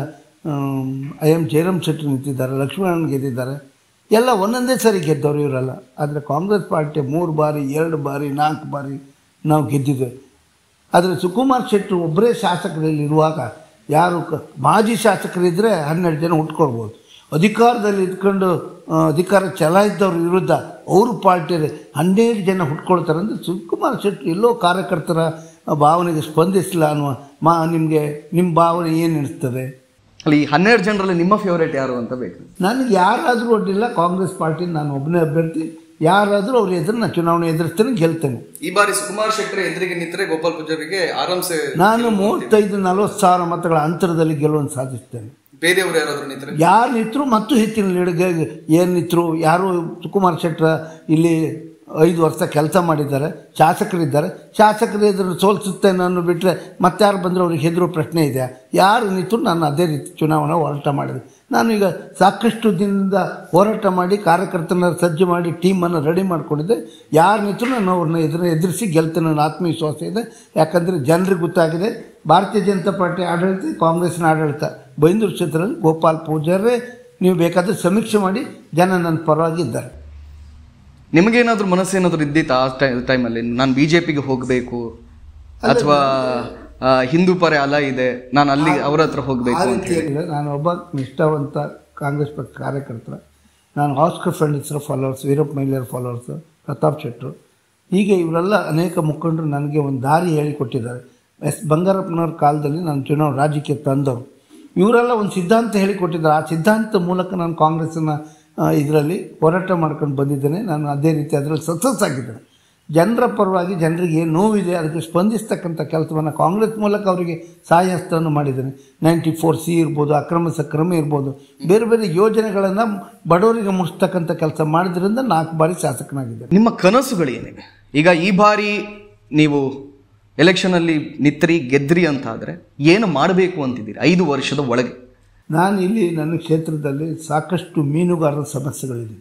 ಐ ಎಮ್ ಜಯರಾಮ್ ಶೆಟ್ಟಿ ನಿಂತಿದ್ದಾರೆ ಲಕ್ಷ್ಮಣನ್ ಗೆದ್ದಿದ್ದಾರೆ ಎಲ್ಲ ಒಂದೊಂದೇ ಸರಿ ಗೆದ್ದವರು ಇವರೆಲ್ಲ ಆದರೆ ಕಾಂಗ್ರೆಸ್ ಪಾರ್ಟಿ ಮೂರು ಬಾರಿ ಎರಡು ಬಾರಿ ನಾಲ್ಕು ಬಾರಿ ನಾವು ಗೆದ್ದಿದ್ದೇವೆ ಆದರೆ ಸುಕುಮಾರ್ ಶೆಟ್ಟಿ ಒಬ್ಬರೇ ಶಾಸಕರಲ್ಲಿ ಇರುವಾಗ ಯಾರು ಕ ಮಾಜಿ ಶಾಸಕರಿದ್ದರೆ ಹನ್ನೆರಡು ಜನ ಉಟ್ಕೊಳ್ಬೋದು ಅಧಿಕಾರದಲ್ಲಿ ಇದ್ಕೊಂಡು ಆ, ಅಧಿಕಾರ ಚಲಾಯಿಸಿದವ್ರ ವಿರುದ್ಧ ಅವರು ಪಾರ್ಟಿಯಲ್ಲಿ ಹನ್ನೆರಡು ಜನ ಹುಟ್ಕೊಳ್ತಾರೆ ಅಂದರೆ ಸುಕುಮಾರ್ ಶೆಟ್ಟಿ ಎಲ್ಲೋ ಕಾರ್ಯಕರ್ತರ ಭಾವನೆಗೆ ಸ್ಪಂದಿಸಿಲ್ಲ ಅನ್ನುವ ಮಾ ನಿಮಗೆ ನಿಮ್ಮ ಭಾವನೆ ಏನು ಅನಿಸ್ತದೆ ಅಲ್ಲಿ ಈ ಹನ್ನೆರಡು ಜನರಲ್ಲಿ ನಿಮ್ಮ ಫೇವರೇಟ್ ಯಾರು ಅಂತ ಬೇಕು ನನಗೆ ಯಾರಾದರೂ ಒಡ್ಡಿಲ್ಲ ಕಾಂಗ್ರೆಸ್ ಪಾರ್ಟಿ ನಾನು ಒಬ್ಬನೇ ಅಭ್ಯರ್ಥಿ ಯಾರಾದರೂ ಅವ್ರ ಎದುರು ನಾನು ಚುನಾವಣೆ ಎದುರಿಸ್ತೇನೆ ಗೆಲ್ತೇನೆ ಈ ಬಾರಿ ಸುಕುಮಾರ್ ಶೆಟ್ಟರ್ ಎದುರಿಗೆ ನಿಂತರೆ ಗೋಪಾಲ್ ಪೂಜಾರಿಗೆ ಆರಾಮ್ಸೆ ನಾನು ಮೂವತ್ತೈದು ನಲವತ್ತು ಸಾವಿರ ಮತಗಳ ಅಂತರದಲ್ಲಿ ಗೆಲುವನ್ನು ಸಾಧಿಸ್ತೇನೆ ಬೇರೆಯವರು ಯಾರಾದ್ರೂ ನಿಂತರೆ ಯಾರು ನಿಂತರು ಮತ್ತು ಹೆಚ್ಚಿನ ಲೀಡ್ಗೆ ಏನು ನಿಂತರು ಯಾರು ಸುಕುಮಾರ್ ಶೆಟ್ಟರ ಇಲ್ಲಿ ಐದು ವರ್ಷ ಕೆಲಸ ಮಾಡಿದ್ದಾರೆ ಶಾಸಕರಿದ್ದಾರೆ ಶಾಸಕರು ಎದುರು ಸೋಲಿಸುತ್ತೇನೆ ಅನ್ನೋ ಬಿಟ್ಟರೆ ಮತ್ತಾರು ಬಂದರೆ ಅವ್ರಿಗೆ ಹೆದರೋ ಪ್ರಶ್ನೆ ಇದೆ ಯಾರು ನಿಂತರು ನಾನು ಅದೇ ರೀತಿ ಚುನಾವಣಾ ಹೋರಾಟ ಮಾಡಿದೆ ನಾನು ಈಗ ಸಾಕಷ್ಟು ದಿನದಿಂದ ಹೋರಾಟ ಮಾಡಿ ಕಾರ್ಯಕರ್ತನ ಸಜ್ಜು ಮಾಡಿ ಟೀಮನ್ನು ರೆಡಿ ಮಾಡಿಕೊಂಡಿದ್ದೆ ಯಾರು ನಿಂತರು ನಾನು ಅವ್ರನ್ನ ಎದುರು ಎದುರಿಸಿ ಗೆಲ್ತೇನೆ ನನ್ನ ಆತ್ಮವಿಶ್ವಾಸ ಇದೆ ಯಾಕಂದರೆ ಜನರಿಗೆ ಗೊತ್ತಾಗಿದೆ ಭಾರತೀಯ ಜನತಾ ಪಾರ್ಟಿ ಆಡಳಿತ ಕಾಂಗ್ರೆಸ್ನ ಆಡಳಿತ ಬೈಂದೂರು ಕ್ಷೇತ್ರದಲ್ಲಿ ಗೋಪಾಲ್ ಪೂಜಾರೇ ನೀವು ಬೇಕಾದರೆ ಸಮೀಕ್ಷೆ ಮಾಡಿ ಜನ ನನ್ನ ಪರವಾಗಿ ಇದ್ದಾರೆ ನಿಮಗೇನಾದ್ರೂ ಮನಸ್ಸೇನಾದ್ರೂ ಇದ್ದಿತ್ತಾ ಆ ಟೈಮಲ್ಲಿ ನಾನು ಬಿಜೆಪಿಗೆ ಹೋಗಬೇಕು ಅಥವಾ ಆ, ಹಿಂದೂ ಪರ ಅಲ ಇದೆ ನಾನು ಅಲ್ಲಿ ಅವ್ರ ಹತ್ರ ಹೋಗಬೇಕು ಆ ಅಂತ ರೀತಿ ಏನಿಲ್ಲ ನಾನು ಒಬ್ಬ ನಿಷ್ಠಾವಂತ ಕಾಂಗ್ರೆಸ್ ಪಕ್ಷ ಕಾರ್ಯಕರ್ತರ ನಾನು ಆಸ್ಕರ್ ಫರ್ನಿಚರ್ ಫಾಲೋವರ್ಸ್ ವೀರಪ್ಪ ಮೈಲಿಯರ್ ಫಾಲೋವರ್ಸ್ ಪ್ರತಾಪ್ ಶೆಟ್ಟರು ಹೀಗೆ ಇವರೆಲ್ಲ ಅನೇಕ ಮುಖಂಡರು ನನಗೆ ಒಂದು ದಾರಿ ಹೇಳಿಕೊಟ್ಟಿದ್ದಾರೆ ಎಸ್ ಬಂಗಾರಪ್ಪನವ್ರ ಕಾಲದಲ್ಲಿ ನಾನು ಚುನಾವಣೆ ರಾಜ್ಯಕ್ಕೆ ತಂದವರು ಇವರೆಲ್ಲ ಒಂದು ಸಿದ್ಧಾಂತ ಹೇಳಿಕೊಟ್ಟಿದ್ದಾರೆ ಆ ಸಿದ್ಧಾಂತ ಮೂಲಕ ನಾನು ಕಾಂಗ್ರೆಸ್ಸನ್ನು ಇದರಲ್ಲಿ ಹೋರಾಟ ಮಾಡ್ಕೊಂಡು ಬಂದಿದ್ದೇನೆ ನಾನು ಅದೇ ರೀತಿ ಅದರಲ್ಲಿ ಸಕ್ಸಸ್ ಆಗಿದ್ದೇನೆ ಜನರ ಪರವಾಗಿ ಜನರಿಗೆ ಏನು ನೋವಿದೆ ಅದಕ್ಕೆ ಸ್ಪಂದಿಸ್ತಕ್ಕಂಥ ಕೆಲಸವನ್ನು ಕಾಂಗ್ರೆಸ್ ಮೂಲಕ ಅವರಿಗೆ ಸಹಾಯ ಹಸ್ತವನ್ನು ಮಾಡಿದ್ದೇನೆ ನೈಂಟಿ ಫೋರ್ ಸಿ ಇರ್ಬೋದು ಅಕ್ರಮ ಸಕ್ರಮ ಇರ್ಬೋದು ಬೇರೆ ಬೇರೆ ಯೋಜನೆಗಳನ್ನು ಬಡವರಿಗೆ ಮುಟ್ಟಿಸ್ತಕ್ಕಂಥ ಕೆಲಸ ಮಾಡಿದ್ರಿಂದ ನಾಲ್ಕು ಬಾರಿ ಶಾಸಕನಾಗಿದ್ದೇನೆ ನಿಮ್ಮ ಕನಸುಗಳೇನಿವೆ ಈಗ ಈ ಬಾರಿ ನೀವು ಎಲೆಕ್ಷನಲ್ಲಿ ನಿತ್ರಿ ಗೆದ್ರಿ ಅಂತ ಆದರೆ ಏನು ಮಾಡಬೇಕು ಅಂತಿದ್ದೀರಿ ಐದು ವರ್ಷದ ಒಳಗೆ ನಾನು ಇಲ್ಲಿ ನನ್ನ ಕ್ಷೇತ್ರದಲ್ಲಿ ಸಾಕಷ್ಟು ಮೀನುಗಾರರ ಸಮಸ್ಯೆಗಳಿದೆ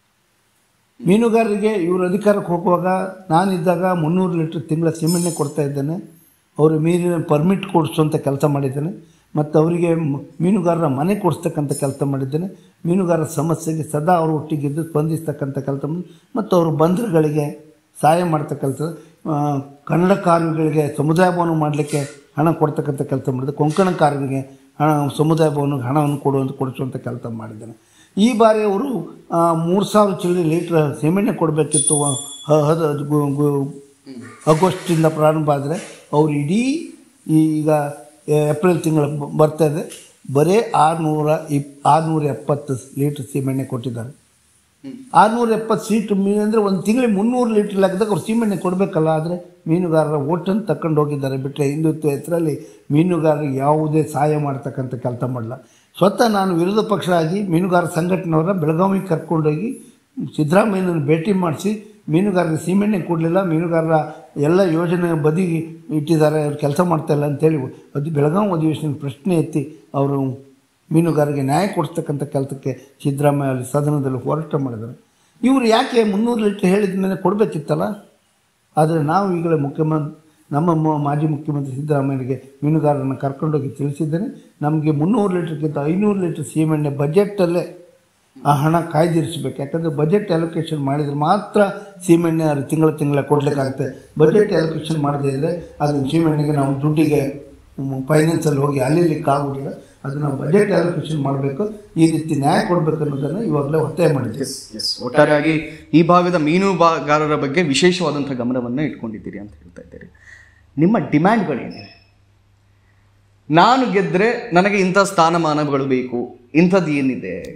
ಮೀನುಗಾರರಿಗೆ ಇವರು ಅಧಿಕಾರಕ್ಕೆ ಹೋಗುವಾಗ ನಾನಿದ್ದಾಗ ಮುನ್ನೂರು ಲೀಟ್ರ್ ತಿಂಗಳ ಸಿಮೆಣ್ಣೆ ಕೊಡ್ತಾ ಇದ್ದೇನೆ ಅವರು ಮೀನಿನ ಪರ್ಮಿಟ್ ಕೊಡಿಸುವಂಥ ಕೆಲಸ ಮಾಡಿದ್ದೇನೆ ಮತ್ತು ಅವರಿಗೆ ಮ- ಮೀನುಗಾರರ ಮನೆ ಕೊಡಿಸ್ತಕ್ಕಂಥ ಕೆಲಸ ಮಾಡಿದ್ದೇನೆ ಮೀನುಗಾರರ ಸಮಸ್ಯೆಗೆ ಸದಾ ಅವರು ಒಟ್ಟಿಗಿದ್ದು ಸ್ಪಂದಿಸ್ತಕ್ಕಂಥ ಕೆಲಸ ಮಾಡಿ ಮತ್ತು ಅವರು ಬಂದರುಗಳಿಗೆ ಸಹಾಯ ಮಾಡ್ತಕ್ಕಂಥ ಆ, ಕನ್ನಡ ಕಾರ್ಮಿಕರಿಗೆ ಸಮುದಾಯ ಭವನ ಮಾಡಲಿಕ್ಕೆ ಹಣ ಕೊಡ್ತಕ್ಕಂಥ ಕೆಲಸ ಮಾಡಿದೆ ಕೊಂಕಣ ಕಾರ್ಮಿಕರಿಗೆ ಹಣ ಸಮುದಾಯ ಭವನಕ್ಕೆ ಹಣವನ್ನು ಕೊಡುವಂಥ ಕೊಡಿಸುವಂಥ ಕೆಲಸ ಮಾಡಿದ್ದೇನೆ ಈ ಬಾರಿ ಅವರು ಮೂರು ಸಾವಿರ ಚಿಲ್ಲರೆ ಲೀಟ್ರ್ ಸಿಮೆಣ್ಣೆ ಕೊಡಬೇಕಿತ್ತು ಹ- ಹದ ಗು- ಗು- ಆಗಸ್ಟಿಂದ ಪ್ರಾರಂಭ ಆದರೆ ಅವರು ಇಡೀ ಈಗ ಏಪ್ರಿಲ್ ತಿಂಗಳು ಬ- ಬರ್ತಾ ಇದೆ ಬರೀ ಆರುನೂರ ಇಪ್ ಆರುನೂರ ಎಪ್ಪತ್ತು ಲೀಟ್ರ್ ಸೀಮೆಣ್ಣೆ ಕೊಟ್ಟಿದ್ದಾರೆ ಆರುನೂರ ಎಪ್ಪತ್ತು ಸೀಟ್ ಮೀನು ಅಂದರೆ ಒಂದು ತಿಂಗಳಿಗೆ ಮುನ್ನೂರು ಲೀಟ್ರ್ ಲೆಕ್ಕದಾಗ ಅವ್ರು ಸೀಮೆಣ್ಣೆ ಕೊಡಬೇಕಲ್ಲ ಆದರೆ ಮೀನುಗಾರರ ಓಟನ್ನು ತಕೊಂಡು ಹೋಗಿದ್ದಾರೆ ಬಿಟ್ಟರೆ ಹಿಂದುತ್ವ ಹೆಸರಲ್ಲಿ ಮೀನುಗಾರರಿಗೆ ಯಾವುದೇ ಸಹಾಯ ಮಾಡ್ತಕ್ಕಂಥ ಕೆಲಸ ಮಾಡಲ್ಲ ಸ್ವತಃ ನಾನು ವಿರೋಧ ಪಕ್ಷ ಆಗಿ ಮೀನುಗಾರ ಸಂಘಟನೆಯವರ ಬೆಳಗಾವಿಗೆ ಕರ್ಕೊಂಡೋಗಿ ಸಿದ್ದರಾಮಯ್ಯನನ್ನು ಭೇಟಿ ಮಾಡಿಸಿ ಮೀನುಗಾರರಿಗೆ ಸೀಮೆಣ್ಣೆ ಕೊಡಲಿಲ್ಲ ಮೀನುಗಾರರ ಎಲ್ಲ ಯೋಜನೆ ಬದಿಗೆ ಇಟ್ಟಿದ್ದಾರೆ ಅವ್ರು ಕೆಲಸ ಮಾಡ್ತಾಯಿಲ್ಲ ಅಂತೇಳಿ ಅದು ಬೆಳಗಾವಿ ಅಧಿವೇಶನ ಪ್ರಶ್ನೆ ಎತ್ತಿ ಅವರು ಮೀನುಗಾರರಿಗೆ ನ್ಯಾಯ ಕೊಡಿಸ್ತಕ್ಕಂಥ ಕೆಲಸಕ್ಕೆ ಸಿದ್ದರಾಮಯ್ಯ ಅಲ್ಲಿ ಸದನದಲ್ಲಿ ಹೋರಾಟ ಮಾಡಿದ್ದಾರೆ ಇವರು ಯಾಕೆ ಮುನ್ನೂರು ಲೀಟ್ರ್ ಹೇಳಿದ ಮೇಲೆ ಕೊಡಬೇಕಿತ್ತಲ್ಲ ಆದರೆ ನಾವು ಈಗಲೇ ಮುಖ್ಯಮಂತ್ರಿ ನಮ್ಮ ಮ- ಮಾಜಿ ಮುಖ್ಯಮಂತ್ರಿ ಸಿದ್ದರಾಮಯ್ಯನಿಗೆ ಮೀನುಗಾರರನ್ನು ಕರ್ಕೊಂಡೋಗಿ ತಿಳಿಸಿದ್ದೇನೆ ನಮಗೆ ಮುನ್ನೂರು ಲೀಟ್ರ್ಗಿಂತ ಐನೂರು ಲೀಟ್ರ್ ಸೀಮೆಣ್ಣೆ ಬಜೆಟಲ್ಲೇ ಆ ಹಣ ಕಾಯ್ದಿರಿಸಬೇಕು ಯಾಕಂದರೆ ಬಜೆಟ್ ಅಲೋಕೇಶನ್ ಮಾಡಿದರೆ ಮಾತ್ರ ಸೀಮೆಣ್ಣೆ ಅವ್ರು ತಿಂಗಳ ತಿಂಗಳ ಕೊಡಲಿಕ್ಕಾಗುತ್ತೆ ಬಜೆಟ್ ಅಲೋಕೇಶನ್ ಮಾಡದೇ ಇದ್ದರೆ ಅದನ್ನು ಸೀಮೆಣ್ಣೆಗೆ ನಾವು ದುಡ್ಡಿಗೆ ಫೈನಾನ್ಸಲ್ಲಿ ಹೋಗಿ ಅಲ್ಲಿಲಿಕ್ಕಾಗೋದಿಲ್ಲ ಅದನ್ನು ಬಜೆಟ್ ಅಲೋಕೇಶನ್ ಮಾಡಬೇಕು ಈ ರೀತಿ ನ್ಯಾಯ ಕೊಡಬೇಕು ಅನ್ನೋದನ್ನು ಇವಾಗಲೇ ಒತ್ತಾಯ ಮಾಡಿದ್ದೇವೆ ಒಟ್ಟಾರೆಯಾಗಿ ಈ ಭಾಗದ ಮೀನುಗಾರರ ಬಗ್ಗೆ ವಿಶೇಷವಾದಂಥ ಗಮನವನ್ನು ಇಟ್ಕೊಂಡಿದ್ದೀರಿ ಅಂತ ಹೇಳ್ತಾ ಇದ್ದೀರಿ ನಿಮ್ಮ ಡಿಮ್ಯಾಂಡ್ಗಳೇನಿವೆ ನಾನು ಗೆದ್ದರೆ ನನಗೆ ಇಂಥ ಸ್ಥಾನಮಾನಗಳು ಬೇಕು ಇಂಥದ್ದು ಏನಿದೆ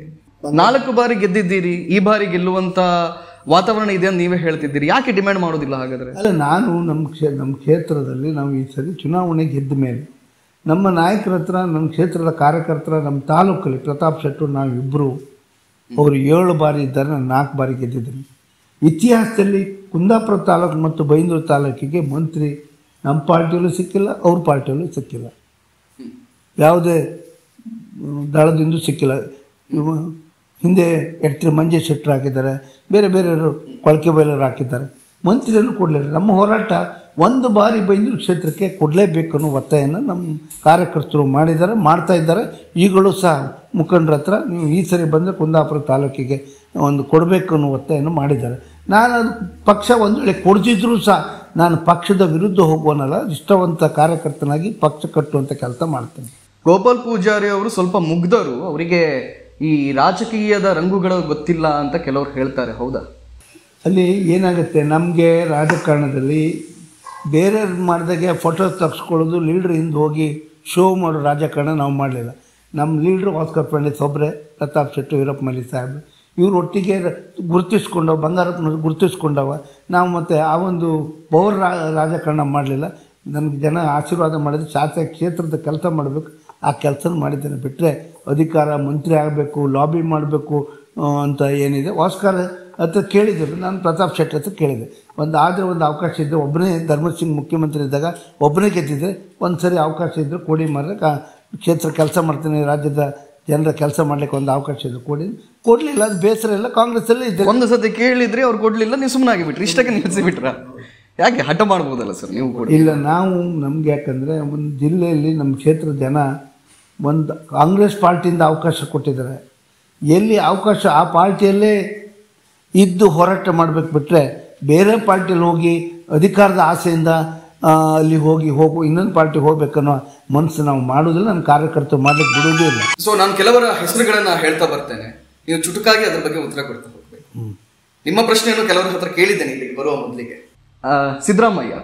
ನಾಲ್ಕು ಬಾರಿ ಗೆದ್ದಿದ್ದೀರಿ ಈ ಬಾರಿ ಗೆಲ್ಲುವಂತ ವಾತಾವರಣ ಇದೆ ಅಂತ ನೀವೇ ಹೇಳ್ತಿದ್ದೀರಿ ಯಾಕೆ ಡಿಮ್ಯಾಂಡ್ ಮಾಡೋದಿಲ್ಲ ಹಾಗಾದ್ರೆ ಅಲ್ಲ ನಾನು ನಮ್ಮ ಕ್ಷೇ ನಮ್ಮ ಕ್ಷೇತ್ರದಲ್ಲಿ ನಾವು ಈ ಸರಿ ಚುನಾವಣೆ ಗೆದ್ದ ಮೇಲೆ ನಮ್ಮ ನಾಯಕರ ಹತ್ರ ನಮ್ಮ ಕ್ಷೇತ್ರದ ಕಾರ್ಯಕರ್ತರ ನಮ್ಮ ತಾಲೂಕಲ್ಲಿ ಪ್ರತಾಪ್ ಶೆಟ್ಟರು ನಾವಿಬ್ಬರು ಅವರು ಏಳು ಬಾರಿ ಇದ್ದಾರೆ ನಾನು ನಾಲ್ಕು ಬಾರಿ ಗೆದ್ದಿದ್ದೀನಿ ಇತಿಹಾಸದಲ್ಲಿ ಕುಂದಾಪುರ ತಾಲೂಕು ಮತ್ತು ಬೈಂದೂರು ತಾಲೂಕಿಗೆ ಮಂತ್ರಿ ನಮ್ಮ ಪಾರ್ಟಿಯಲ್ಲೂ ಸಿಕ್ಕಿಲ್ಲ ಅವ್ರ ಪಾರ್ಟಿಯಲ್ಲೂ ಸಿಕ್ಕಿಲ್ಲ ಯಾವುದೇ ಮ್, ದಳದಿಂದ ಸಿಕ್ಕಿಲ್ಲ ಇವ ಹಿಂದೆ ಎಡ್ತಿರ ಮಂಜೆ ಶೆಟ್ಟರು ಹಾಕಿದ್ದಾರೆ ಬೇರೆ ಬೇರೆಯವರು ಕೊಳಕೆ ಬೈಲರು ಹಾಕಿದ್ದಾರೆ ಮಂತ್ರಿಯನ್ನು ಕೊಡಲಿಲ್ಲ ನಮ್ಮ ಹೋರಾಟ ಒಂದು ಬಾರಿ ಬೈಂದೂರು ಕ್ಷೇತ್ರಕ್ಕೆ ಕೊಡಲೇಬೇಕು ಅನ್ನೋ ಒತ್ತಾಯನ ನಮ್ಮ ಕಾರ್ಯಕರ್ತರು ಮಾಡಿದ್ದಾರೆ ಮಾಡ್ತಾ ಇದ್ದಾರೆ ಈಗಲೂ ಸಹ ಮುಖಂಡರ ಹತ್ರ ನೀವು ಈ ಸರಿ ಬಂದರೆ ಕುಂದಾಪುರ ತಾಲೂಕಿಗೆ ಒಂದು ಕೊಡಬೇಕು ಅನ್ನೋ ಒತ್ತಾಯನ ಮಾಡಿದ್ದಾರೆ ನಾನು ಅದು ಪಕ್ಷ ಒಂದು ವೇಳೆ ಕೊಡ್ತಿದ್ರೂ ಸಹ ನಾನು ಪಕ್ಷದ ವಿರುದ್ಧ ಹೋಗುವನಲ್ಲ ಇಷ್ಟವಂತ ಕಾರ್ಯಕರ್ತನಾಗಿ ಪಕ್ಷ ಕಟ್ಟುವಂಥ ಕೆಲಸ ಮಾಡ್ತೇನೆ ಗೋಪಾಲ್ ಪೂಜಾರಿ ಅವರು ಸ್ವಲ್ಪ ಮುಗ್ಧರು ಅವರಿಗೆ ಈ ರಾಜಕೀಯದ ರಂಗುಗಳು ಗೊತ್ತಿಲ್ಲ ಅಂತ ಕೆಲವರು ಹೇಳ್ತಾರೆ ಹೌದಾ ಅಲ್ಲಿ ಏನಾಗುತ್ತೆ ನಮಗೆ ರಾಜಕಾರಣದಲ್ಲಿ ಬೇರೆಯವ್ರು ಮಾಡಿದಾಗೆ ಫೋಟೋ ತೆಗೆಸ್ಕೊಳ್ಳೋದು ಲೀಡ್ರ್ ಹಿಂದೆ ಹೋಗಿ ಶೋ ಮಾಡೋ ರಾಜಕಾರಣ ನಾವು ಮಾಡಲಿಲ್ಲ ನಮ್ಮ ಲೀಡ್ರು ಆಸ್ಕರ್ ಪಂಡಿತ್ ಒಬ್ಬರೇ ಪ್ರತಾಪ್ ಶೆಟ್ಟಿ ವೀರಪ್ಪ ಮಲ್ಲಿ ಸಾಹೇಬ್ ಇವ್ರು ಒಟ್ಟಿಗೆ ಗುರುತಿಸ್ಕೊಂಡವ ಬಂಗಾರಪ್ಪನವ್ರು ಗುರುತಿಸ್ಕೊಂಡವ ನಾವು ಮತ್ತು ಆ ಒಂದು ಪೌರ ರಾ- ರಾಜಕಾರಣ ಮಾಡಲಿಲ್ಲ ನನಗೆ ಜನ ಆಶೀರ್ವಾದ ಮಾಡಿದ್ರೆ ಶಾಸಕ ಕ್ಷೇತ್ರದ ಕೆಲಸ ಮಾಡಬೇಕು ಆ ಕೆಲಸ ಮಾಡಿದ್ದೇನೆ ಬಿಟ್ಟರೆ ಅಧಿಕಾರ ಮಂತ್ರಿ ಆಗಬೇಕು ಲಾಬಿ ಮಾಡಬೇಕು ಅಂತ ಏನಿದೆ ಆಸ್ಕರ್ ಹತ್ರ ಕೇಳಿದ್ರು ನಾನು ಪ್ರತಾಪ್ ಶೆಟ್ಟಿ ಹತ್ರ ಕೇಳಿದೆ ಒಂದು ಆದರೆ ಒಂದು ಅವಕಾಶ ಇದ್ದರೆ ಒಬ್ಬನೇ ಧರ್ಮಸಿಂಗ್ ಸಿಂಗ್ ಮುಖ್ಯಮಂತ್ರಿ ಇದ್ದಾಗ ಒಬ್ಬನೇ ಗೆದ್ದಿದ್ದೆ ಒಂದು ಸರಿ ಅವಕಾಶ ಇದ್ದರೆ ಕೊಡಿ ಮಾರ್ರೆ ಕಾ ಕ್ಷೇತ್ರ ಕೆಲಸ ಮಾಡ್ತೀನಿ ರಾಜ್ಯದ ಜನರ ಕೆಲಸ ಮಾಡ್ಲಿಕ್ಕೆ ಒಂದು ಅವಕಾಶ ಇದ್ದರೆ ಕೊಡಿ ಕೊಡಲಿಲ್ಲ ಅದು ಬೇಸರ ಇಲ್ಲ ಕಾಂಗ್ರೆಸ್ಸಲ್ಲೇ ಇದ್ದೆ ಒಂದು ಸತಿ ಕೇಳಿದ್ರೆ ಅವ್ರು ಕೊಡ್ಲಿಲ್ಲ ನೀವು ಸುಮ್ಮನಾಗಿ ಬಿಟ್ರಿ ಇಷ್ಟಕ್ಕೆ ನಿಲ್ಲಿಸಿ ಬಿಟ್ರ ಯಾಕೆ ಹಠ ಮಾಡ್ಬೋದಲ್ಲ ಸರ್ ನೀವು ಕೂಡ ಇಲ್ಲ ನಾವು ನಮ್ಗೆ ಯಾಕಂದರೆ ಒಂದು ಜಿಲ್ಲೆಯಲ್ಲಿ ನಮ್ಮ ಕ್ಷೇತ್ರದ ಜನ ಒಂದು ಕಾಂಗ್ರೆಸ್ ಪಾರ್ಟಿಯಿಂದ ಅವಕಾಶ ಕೊಟ್ಟಿದ್ದಾರೆ ಎಲ್ಲಿ ಅವಕಾಶ ಆ ಪಾರ್ಟಿಯಲ್ಲೇ ಇದ್ದು ಹೋರಾಟ ಮಾಡಬೇಕು ಬಿಟ್ಟರೆ ಬೇರೆ ಪಾರ್ಟಿಯಲ್ಲಿ ಹೋಗಿ ಅಧಿಕಾರದ ಆಸೆಯಿಂದ ಆ, ಅಲ್ಲಿ ಹೋಗಿ ಹೋಗು ಇನ್ನೊಂದು ಪಾರ್ಟಿಗೆ ಹೋಗ್ಬೇಕನ್ನೋ ಮನಸ್ಸು ನಾವು ಮಾಡೋದಿಲ್ಲ ನಮ್ಮ ಕಾರ್ಯಕರ್ತರು ಮಾಡ್ಲಿಕ್ಕೆ ಬಿಡೋದೇ ಇಲ್ಲ ಸೊ ನಾನು ಕೆಲವರ ಹೆಸರುಗಳನ್ನ ಹೇಳ್ತಾ ಬರ್ತೇನೆ ನೀವು ಚುಟುಕಾಗಿ ಅದ್ರ ಬಗ್ಗೆ ಉತ್ತರ ಕೊಡ್ತಾ ಹೋಗ್ಬೇಕು ನಿಮ್ಮ ಪ್ರಶ್ನೆಯನ್ನು ಕೆಲವರ ಹತ್ರ ಕೇಳಿದ್ದೇನೆ ಇಲ್ಲಿಗೆ ಬರುವ ಮೊದಲಿಗೆ ಸಿದ್ದರಾಮಯ್ಯ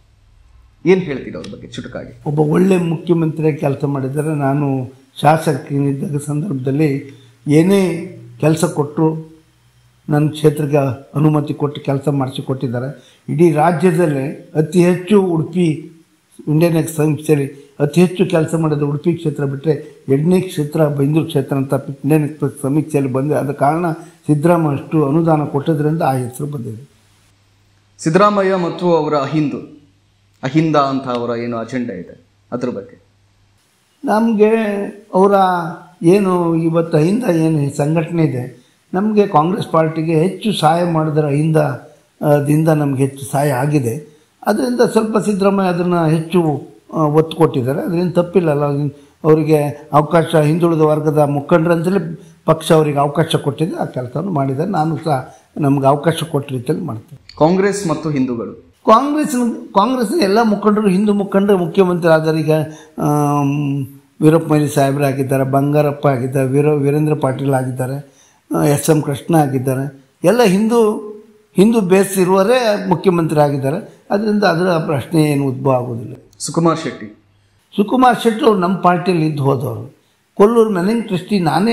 ಏನ್ ಹೇಳ್ತೀರ ಅವ್ರ ಬಗ್ಗೆ ಚುಟುಕಾಗಿ ಒಬ್ಬ ಒಳ್ಳೆ ಮುಖ್ಯಮಂತ್ರಿ ಕೆಲಸ ಮಾಡಿದ್ದಾರೆ ನಾನು ಶಾಸಕನಿದ್ದಾಗ ಸಂದರ್ಭದಲ್ಲಿ ಏನೇ ಕೆಲಸ ಕೊಟ್ಟರು ನನ್ನ ಕ್ಷೇತ್ರಕ್ಕೆ ಅನುಮತಿ ಕೊಟ್ಟು ಕೆಲಸ ಮಾಡಿಸಿ ಕೊಟ್ಟಿದ್ದಾರೆ ಇಡೀ ರಾಜ್ಯದಲ್ಲೇ ಅತಿ ಹೆಚ್ಚು ಉಡುಪಿ ಇಂಡಿಯನ್ ಎಕ್ಸ್ ಸಂಸ್ಥೆಯಲ್ಲಿ ಅತಿ ಹೆಚ್ಚು ಕೆಲಸ ಮಾಡಿದ ಉಡುಪಿ ಕ್ಷೇತ್ರ ಬಿಟ್ಟರೆ ಎರಡನೇ ಕ್ಷೇತ್ರ ಬೈಂದೂರು ಕ್ಷೇತ್ರ ಅಂತ ಇಂಡಿಯನ್ ಎಕ್ಸ್ಪ್ರೆಸ್ ಸಮೀಕ್ಷೆಯಲ್ಲಿ ಬಂದಿದೆ ಆದ ಕಾರಣ ಸಿದ್ದರಾಮಯ್ಯ ಅಷ್ಟು ಅನುದಾನ ಕೊಟ್ಟದ್ರಿಂದ ಆ ಹೆಸರು ಬಂದಿದೆ ಸಿದ್ದರಾಮಯ್ಯ ಮತ್ತು ಅವರ ಅಹಿಂದು ಅಹಿಂದ ಅಂತ ಅವರ ಏನು ಅಜೆಂಡಾ ಇದೆ ಅದ್ರ ಬಗ್ಗೆ ನಮಗೆ ಅವರ ಏನು ಇವತ್ತು ಅಹಿಂದ ಏನು ಸಂಘಟನೆ ಇದೆ ನಮಗೆ ಕಾಂಗ್ರೆಸ್ ಪಾರ್ಟಿಗೆ ಹೆಚ್ಚು ಸಹಾಯ ಮಾಡಿದ್ರೆ ಅಹಿಂದ ಆ, ದಿಂದ ನಮಗೆ ಹೆಚ್ಚು ಸಹಾಯ ಆಗಿದೆ ಅದರಿಂದ ಸ್ವಲ್ಪ ಸಿದ್ದರಾಮಯ್ಯ ಅದನ್ನು ಹೆಚ್ಚು ಆ, ಒತ್ತು ಕೊಟ್ಟಿದ್ದಾರೆ ಅದರಿಂದ ತಪ್ಪಿಲ್ಲಲ್ಲ ಅದ್ರಿಂದ ಅವರಿಗೆ ಅವಕಾಶ ಹಿಂದುಳಿದ ವರ್ಗದ ಮುಖಂಡರಂತಲೇ ಪಕ್ಷ ಅವರಿಗೆ ಅವಕಾಶ ಕೊಟ್ಟಿದೆ ಆ ಕೆಲಸವನ್ನು ಮಾಡಿದ್ದಾರೆ ನಾನು ಸಹ ನಮ್ಗೆ ಅವಕಾಶ ಕೊಟ್ಟ ರೀತಿಯಲ್ಲಿ ಮಾಡ್ತೇನೆ ಕಾಂಗ್ರೆಸ್ ಮತ್ತು ಹಿಂದೂಗಳು ಕಾಂಗ್ರೆಸ್ ಕಾಂಗ್ರೆಸ್ನ ಎಲ್ಲ ಮುಖಂಡರು ಹಿಂದೂ ಮುಖಂಡರು ಮುಖ್ಯಮಂತ್ರಿ ಆದರೆ ಈಗ ಆಮ್, ವೀರಪ್ಪ ಮೊಯ್ಲಿ ಸಾಹೇಬ್ರು ಆಗಿದ್ದಾರೆ ಬಂಗಾರಪ್ಪ ಆಗಿದ್ದಾರೆ ವೀರ ವೀರೇಂದ್ರ ಪಾಟೀಲ್ ಆಗಿದ್ದಾರೆ ಎಸ್ ಎಂ ಕೃಷ್ಣ ಆಗಿದ್ದಾರೆ ಎಲ್ಲ ಹಿಂದೂ ಹಿಂದೂ ಬೇಸ್ ಇರುವವರೇ ಮುಖ್ಯಮಂತ್ರಿ ಆಗಿದ್ದಾರೆ ಅದರಿಂದ ಅದರ ಪ್ರಶ್ನೆ ಏನು ಉದ್ಭವ ಆಗೋದಿಲ್ಲ ಸುಕುಮಾರ್ ಶೆಟ್ಟಿ ಸುಕುಮಾರ್ ಶೆಟ್ಟಿ ಅವ್ರು ನಮ್ಮ ಪಾರ್ಟಿಯಲ್ಲಿ ಇದ್ದು ಹೋದವರು ಕೊಲ್ಲೂರು ಮೆನಿಂಗ್ ಟ್ರಸ್ಟಿ ನಾನೇ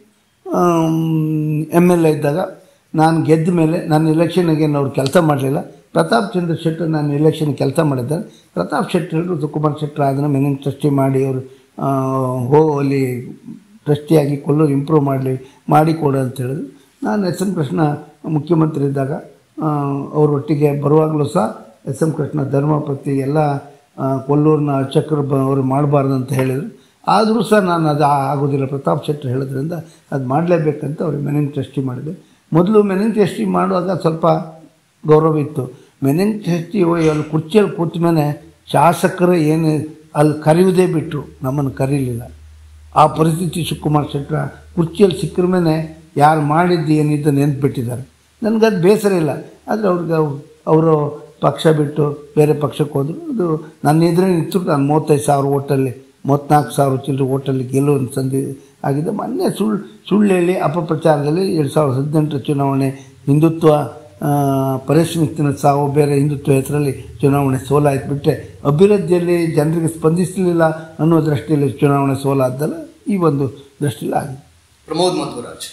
ಎಮ್ ಎಲ್ ಎ ಇದ್ದಾಗ ನಾನು ಗೆದ್ದ ಮೇಲೆ ನಾನು ಎಲೆಕ್ಷನ್ಗೆ ಅವ್ರು ಕೆಲಸ ಮಾಡಲಿಲ್ಲ ಪ್ರತಾಪ್ ಚಂದ್ರ ಶೆಟ್ಟಿ ನಾನು ಎಲೆಕ್ಷನ್ ಕೆಲಸ ಮಾಡಿದ್ದಾರೆ ಪ್ರತಾಪ್ ಶೆಟ್ಟಿ ಹೇಳಿದ್ರು ಸುಕುಮಾರ್ ಶೆಟ್ಟಿ ಅದನ್ನು ಮೆನಿಂಗ್ ಟ್ರಸ್ಟಿ ಮಾಡಿ ಅವರು ಆ, ಹೋ ಅಲ್ಲಿ ಟ್ರಸ್ಟಿಯಾಗಿ ಕೊಲ್ಲೂರು ಇಂಪ್ರೂವ್ ಮಾಡಲಿ ಮಾಡಿಕೊಡು ಅಂತ ಹೇಳಿದ್ರು ನಾನು ಎಸ್ ಎಂ ಕೃಷ್ಣ ಮುಖ್ಯಮಂತ್ರಿ ಇದ್ದಾಗ ಆ, ಅವರೊಟ್ಟಿಗೆ ಬರುವಾಗಲೂ ಸಹ ಎಸ್ ಎಂ ಕೃಷ್ಣ ಧರ್ಮಪತಿ ಎಲ್ಲ ಆ, ಕೊಲ್ಲೂರಿನ ಅರ್ಚಕರು ಬ ಅವರು ಮಾಡಬಾರ್ದು ಅಂತ ಹೇಳಿದರು ಆದರೂ ಸಹ ನಾನು ಅದು ಆ- ಆಗೋದಿಲ್ಲ ಪ್ರತಾಪ್ ಶೆಟ್ಟಿ ಹೇಳೋದ್ರಿಂದ ಅದು ಮಾಡಲೇಬೇಕಂತ ಅವ್ರಿಗೆ ಮೆನಿಂಗ್ ಟೆಸ್ಟಿ ಮಾಡಿದೆ ಮೊದಲು ಮೆನಿಂಗ್ ಟೆಸ್ಟಿ ಮಾಡುವಾಗ ಸ್ವಲ್ಪ ಗೌರವ ಇತ್ತು ಮೆನಿಂಗ್ ಟೆಸ್ಟಿ ಹೋಗಿ ಅಲ್ಲಿ ಕುರ್ಚಿಯಲ್ಲಿ ಕೂತ ಮೇಲೆ ಶಾಸಕರು ಏನು ಅಲ್ಲಿ ಕರೆಯುವುದೇ ಬಿಟ್ಟರು ನಮ್ಮನ್ನು ಕರೀಲಿಲ್ಲ ಆ ಪರಿಸ್ಥಿತಿ ಶಿವಕುಮಾರ್ ಶೆಟ್ಟರ ಕುರ್ಚಿಯಲ್ಲಿ ಸಿಕ್ಕರ ಮೇಲೆ ಯಾರು ಮಾಡಿದ್ದು ಏನಿದ್ದು ನೆನ್ಪಿಟ್ಟಿದ್ದಾರೆ ನನಗದು ಬೇಸರ ಇಲ್ಲ ಆದರೆ ಅವ್ರಿಗೆ ಅವ್- ಅವರು ಪಕ್ಷ ಬಿಟ್ಟು ಬೇರೆ ಪಕ್ಷಕ್ಕೆ ಹೋದರು ಅದು ನನ್ನ ಎದುರೇ ನಿಂತು ನಾನು ಮೂವತ್ತೈದು ಸಾವಿರ ಓಟಲ್ಲಿ ಮೂವತ್ತ್ನಾಲ್ಕು ಸಾವಿರ ಚಿಲ್ಲರೆ ಓಟಲ್ಲಿ ಗೆಲುವು ಸಂಧಿ ಆಗಿದೆ ಮೊನ್ನೆ ಸುಳ್ಳು ಸುಳ್ಳು ಹೇಳಿ ಅಪಪ್ರಚಾರದಲ್ಲಿ ಎರಡು ಸಾವಿರದ ಹದಿನೆಂಟರ ಚುನಾವಣೆ ಹಿಂದುತ್ವ ಆ, ಪರೇಶ್ ಮಿತ್ತಿನ ಸಾವು ಬೇರೆ ಹಿಂದುತ್ವ ಹೆಸರಲ್ಲಿ ಚುನಾವಣೆ ಸೋಲಾಯ್ತು ಬಿಟ್ಟರೆ ಅಭಿವೃದ್ಧಿಯಲ್ಲಿ ಜನರಿಗೆ ಸ್ಪಂದಿಸಲಿಲ್ಲ ಅನ್ನೋ ದೃಷ್ಟಿಯಲ್ಲಿ ಚುನಾವಣೆ ಸೋಲಾದ್ದಲ್ಲ ಈ ಒಂದು ದೃಷ್ಟಿಯಲ್ಲಿ ಆಗಿದೆ ಪ್ರಮೋದ್ ಮಧ್ವರಾಜ್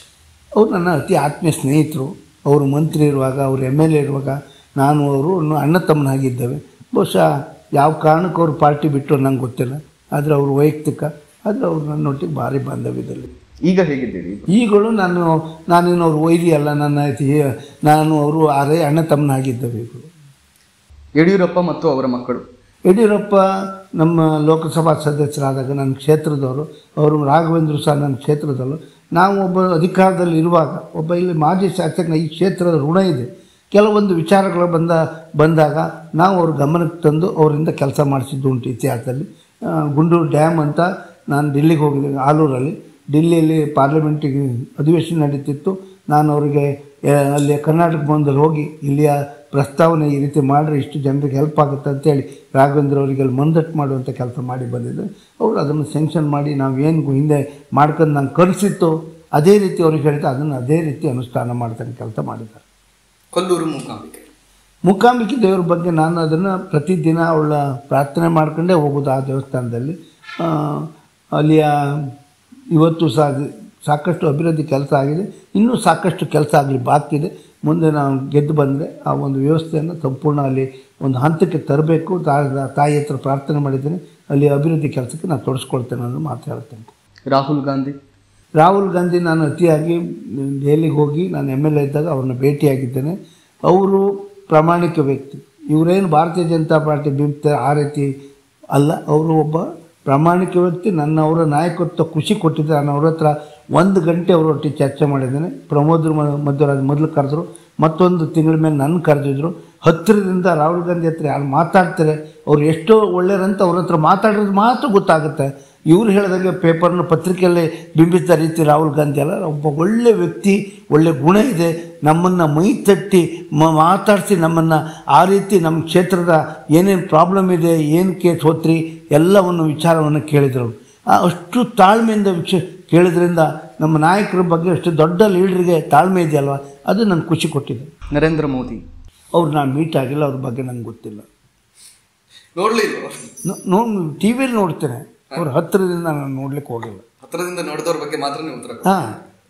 ಅವರು ನನ್ನ ಅತಿ ಆತ್ಮೀಯ ಸ್ನೇಹಿತರು ಅವರು ಮಂತ್ರಿ ಇರುವಾಗ ಅವರು ಎಮ್ ಎಲ್ ಎ ಇರುವಾಗ ನಾನು ಅವರು ಅಣ್ಣ ತಮ್ಮನಾಗಿದ್ದೇವೆ ಬಹುಶಃ ಯಾವ ಕಾರಣಕ್ಕೆ ಅವ್ರು ಪಾರ್ಟಿ ಬಿಟ್ಟು ನಂಗೆ ಗೊತ್ತಿಲ್ಲ ಆದರೆ ಅವರು ವೈಯಕ್ತಿಕ ಆದರೆ ಅವರು ನನ್ನೊಟ್ಟಿಗೆ ಭಾರಿ ಬಾಂಧವ್ಯದಲ್ಲಿ ಈಗ ಹೇಗಿದ್ದೀರಿ ಈಗಲೂ ನಾನು ನಾನೇನು ಅವ್ರು ವೈರಿ ಅಲ್ಲ ನನ್ನ ಹಿ- ನಾನು ಅವರು ಅರೆ ಅಣ್ಣ ತಮ್ಮನಾಗಿದ್ದೇವೆ ಈಗಲೂ ಯಡಿಯೂರಪ್ಪ ಮತ್ತು ಅವರ ಮಕ್ಕಳು ಯಡಿಯೂರಪ್ಪ ನಮ್ಮ ಲೋಕಸಭಾ ಸದಸ್ಯರಾದಾಗ ನನ್ನ ಕ್ಷೇತ್ರದವರು ಅವರು ರಾಘವೇಂದ್ರ ಸಹ ನನ್ನ ಕ್ಷೇತ್ರದವರು ನಾವು ಒಬ್ಬ ಅಧಿಕಾರದಲ್ಲಿ ಇರುವಾಗ ಒಬ್ಬ ಇಲ್ಲಿ ಮಾಜಿ ಶಾಸಕನ ಈ ಕ್ಷೇತ್ರದ ಋಣ ಇದೆ ಕೆಲವೊಂದು ವಿಚಾರಗಳು ಬಂದ ಬಂದಾಗ ನಾವು ಅವ್ರ ಗಮನಕ್ಕೆ ತಂದು ಅವರಿಂದ ಕೆಲಸ ಮಾಡಿಸಿದ್ದು ಉಂಟು ಇತಿಹಾಸದಲ್ಲಿ ಆ, ಗುಂಡೂರು ಡ್ಯಾಮ್ ಅಂತ ನಾನು ಡೆಲ್ಲಿಗೆ ಹೋಗಿದ್ದೆ ಆಲೂರಲ್ಲಿ ಡಿಲ್ಲಿಯಲ್ಲಿ ಪಾರ್ಲಿಮೆಂಟಿಗೆ ಅಧಿವೇಶನ ನಡೀತಿತ್ತು ನಾನು ಅವರಿಗೆ ಆ, ಅಲ್ಲಿ ಕರ್ನಾಟಕ ಭವನದಲ್ಲಿ ಹೋಗಿ ಇಲ್ಲಿಯ ಪ್ರಸ್ತಾವನೆ ಈ ರೀತಿ ಮಾಡಿದ್ರೆ ಇಷ್ಟು ಜನರಿಗೆ ಹೆಲ್ಪ್ ಆಗುತ್ತೆ ಅಂತೇಳಿ ರಾಘವೇಂದ್ರ ಅವರಿಗೆ ಅಲ್ಲಿ ಮಂದಟ್ಟು ಮಾಡುವಂಥ ಕೆಲಸ ಮಾಡಿ ಬಂದಿದ್ದೆ ಅವರು ಅದನ್ನು ಸ್ಯಾಂಕ್ಷನ್ ಮಾಡಿ ನಾವು ಏನು ಹಿಂದೆ ಮಾಡ್ಕೊಂಡು ನಂಗೆ ಕಲಿಸಿತ್ತು ಅದೇ ರೀತಿ ಅವ್ರಿಗೆ ಹೇಳಿದ್ದು ಅದನ್ನು ಅದೇ ರೀತಿ ಅನುಷ್ಠಾನ ಮಾಡ್ತಾನೆ ಕೆಲಸ ಮಾಡಿದ್ದಾರೆ ಕೊಲ್ಲೂರು ಮೂಕಾಂಬಿಕೆ ಮೂಕಾಂಬಿಕೆ ದೇವ್ರ ಬಗ್ಗೆ ನಾನು ಅದನ್ನು ಪ್ರತಿದಿನ ಅವಳ ಪ್ರಾರ್ಥನೆ ಮಾಡ್ಕೊಂಡೇ ಹೋಗೋದು ಆ ದೇವಸ್ಥಾನದಲ್ಲಿ ಆ, ಅಲ್ಲಿಯ ಇವತ್ತು ಸಹ ಅದು ಸಾಕಷ್ಟು ಅಭಿವೃದ್ಧಿ ಕೆಲಸ ಆಗಿದೆ ಇನ್ನೂ ಸಾಕಷ್ಟು ಕೆಲಸ ಆಗಲಿ ಬಾಕಿ ಇದೆ ಮುಂದೆ ನಾವು ಗೆದ್ದು ಬಂದರೆ ಆ ಒಂದು ವ್ಯವಸ್ಥೆಯನ್ನು ಸಂಪೂರ್ಣ ಅಲ್ಲಿ ಒಂದು ಹಂತಕ್ಕೆ ತರಬೇಕು ತಾ- ತಾಯಿ ಹತ್ರ ಪ್ರಾರ್ಥನೆ ಮಾಡಿದ್ದೇನೆ ಅಲ್ಲಿ ಅಭಿವೃದ್ಧಿ ಕೆಲಸಕ್ಕೆ ನಾನು ತೊಡಸ್ಕೊಳ್ತೇನೆ ಅನ್ನೋ ಮಾತು ಹೇಳ್ತೇನೆ ರಾಹುಲ್ ಗಾಂಧಿ ರಾಹುಲ್ ಗಾಂಧಿ ನಾನು ಅತಿಯಾಗಿ ದೆಹಲಿಗೆ ಹೋಗಿ ನಾನು ಎಮ್ ಎಲ್ ಎ ಇದ್ದಾಗ ಅವ್ರನ್ನ ಭೇಟಿಯಾಗಿದ್ದೇನೆ ಅವರು ಪ್ರಾಮಾಣಿಕ ವ್ಯಕ್ತಿ ಇವರೇನು ಭಾರತೀಯ ಜನತಾ ಪಾರ್ಟಿ ಬಿಂಬ್ತಾರೆ ಆ ರೀತಿ ಅಲ್ಲ ಅವರು ಒಬ್ಬ ಪ್ರಾಮಾಣಿಕ ವ್ಯಕ್ತಿ ನನ್ನ ಅವರ ನಾಯಕತ್ವ ಖುಷಿ ಕೊಟ್ಟಿದ್ದೆ ನಾನು ಅವ್ರ ಹತ್ರ ಒಂದು ಗಂಟೆ ಅವರೊಟ್ಟಿಗೆ ಚರ್ಚೆ ಮಾಡಿದ್ದೇನೆ ಪ್ರಮೋದ್ ಮ- ಮಧ್ವರಾಜ್ ಮೊದಲು ಕರೆದ್ರು ಮತ್ತೊಂದು ತಿಂಗಳ ಮೇಲೆ ನನ್ನ ಕರೆದಿದ್ರು ಹತ್ತಿರದಿಂದ ರಾಹುಲ್ ಗಾಂಧಿ ಹತ್ರ ಯಾರು ಮಾತಾಡ್ತಾರೆ ಅವ್ರು ಎಷ್ಟೋ ಒಳ್ಳೆಯರಂತ ಅವ್ರ ಹತ್ರ ಮಾತಾಡೋದು ಮಾತ್ರ ಗೊತ್ತಾಗುತ್ತೆ ಇವ್ರು ಹೇಳಿದಂಗೆ ಪೇಪರ್ನ ಪತ್ರಿಕೆಯಲ್ಲೇ ಬಿಂಬಿಸಿದ ರೀತಿ ರಾಹುಲ್ ಗಾಂಧಿ ಅಲ್ಲ ಒಬ್ಬ ಒಳ್ಳೆ ವ್ಯಕ್ತಿ ಒಳ್ಳೆ ಗುಣ ಇದೆ ನಮ್ಮನ್ನು ಮೈ ತಟ್ಟಿ ಮ ಮಾತಾಡಿಸಿ ನಮ್ಮನ್ನು ಆ ರೀತಿ ನಮ್ಮ ಕ್ಷೇತ್ರದ ಏನೇನು ಪ್ರಾಬ್ಲಮ್ ಇದೆ ಏನಕ್ಕೆ ಸೋತ್ರಿ ಎಲ್ಲವನ್ನು ವಿಚಾರವನ್ನು ಕೇಳಿದರು ಆ ಅಷ್ಟು ತಾಳ್ಮೆಯಿಂದ ವಿಕ್ಷ ಕೇಳಿದ್ರಿಂದ ನಮ್ಮ ನಾಯಕರ ಬಗ್ಗೆ ಅಷ್ಟು ದೊಡ್ಡ ಲೀಡ್ರಿಗೆ ತಾಳ್ಮೆ ಇದೆಯಲ್ವ ಅದು ನಂಗೆ ಖುಷಿ ಕೊಟ್ಟಿದೆ ನರೇಂದ್ರ ಮೋದಿ ಅವ್ರು ನಾನು ಮೀಟ್ ಆಗಿಲ್ಲ ಅವ್ರ ಬಗ್ಗೆ ನಂಗೆ ಗೊತ್ತಿಲ್ಲ ನೋಡ್ಲಿಲ್ವ ನೋಡಿ ಟಿ ವಿಯಲ್ಲಿ ನೋಡ್ತೇನೆ ಅವ್ರ ಹತ್ತಿರದಿಂದ ನಾನು ನೋಡ್ಲಿಕ್ಕೆ ಹೋಗಿಲ್ಲ ಹತ್ರದಿಂದ ನೋಡಿದವ್ರ ಬಗ್ಗೆ ಮಾತ್ರ ನೀವು ಉತ್ತರ ಹಾಂ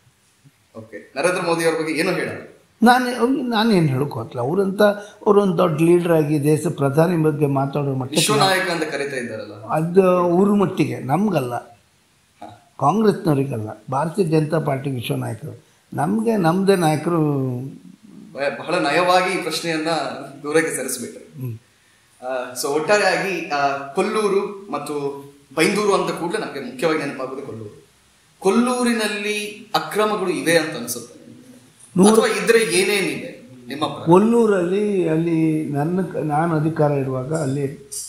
ಓಕೆ ನರೇಂದ್ರ ಮೋದಿ ಅವ್ರ ಬಗ್ಗೆ ಏನೋ ಹೇಳಲ್ಲ ನಾನು ನಾನೇನು ಹೇಳೋಕ್ಕೋಗ್ತಿಲ್ಲ ಅವರಂತ ಅವರೊಂದು ದೊಡ್ಡ ಲೀಡರ್ ಆಗಿ ದೇಶ ಪ್ರಧಾನಿ ಬಗ್ಗೆ ಮಾತಾಡೋ ಮಟ್ಟಕ್ಕೆ ವಿಶ್ವನಾಯಕ ಅಂತ ಕರೀತಾ ಇದ್ದಾರಲ್ಲ ಅದು ಊರ ಮಟ್ಟಿಗೆ ನಮಗಲ್ಲ ಕಾಂಗ್ರೆಸ್ನವರಿಗಲ್ಲ ಭಾರತೀಯ ಜನತಾ ಪಾರ್ಟಿ ವಿಶ್ವ ನಾಯಕರು ನಮಗೆ ನಮ್ಮದೇ ನಾಯಕರು ಬ- ಬಹಳ ನಯವಾಗಿ ಈ ಪ್ರಶ್ನೆಯನ್ನ ದೂರಕ್ಕೆ ಸರಿಸ್ಬಿಟ್ರು ಸೊ ಒಟ್ಟಾರೆಯಾಗಿ ಆ, ಕೊಲ್ಲೂರು ಮತ್ತು ಬೈಂದೂರು ಅಂತ ಕೂಡಲೇ ನಮಗೆ ಮುಖ್ಯವಾಗಿ ನೆನಪಾಗೋದು ಕೊಲ್ಲೂರು ಕೊಲ್ಲೂರಿನಲ್ಲಿ ಅಕ್ರಮಗಳು ಇವೆ ಅಂತ ಅನ್ಸುತ್ತೆ ಅಥವಾ ಇದ್ರೆ ಏನೇನಿದೆ ನಿಮ್ಮ ಪ್ರಕಾರ? ಕೊಲ್ಲೂರಲ್ಲಿ ಅಲ್ಲಿ ನನ್ನ ಕ- ನಾನು ಅಧಿಕಾರ ಇರುವಾಗ ಅಲ್ಲಿ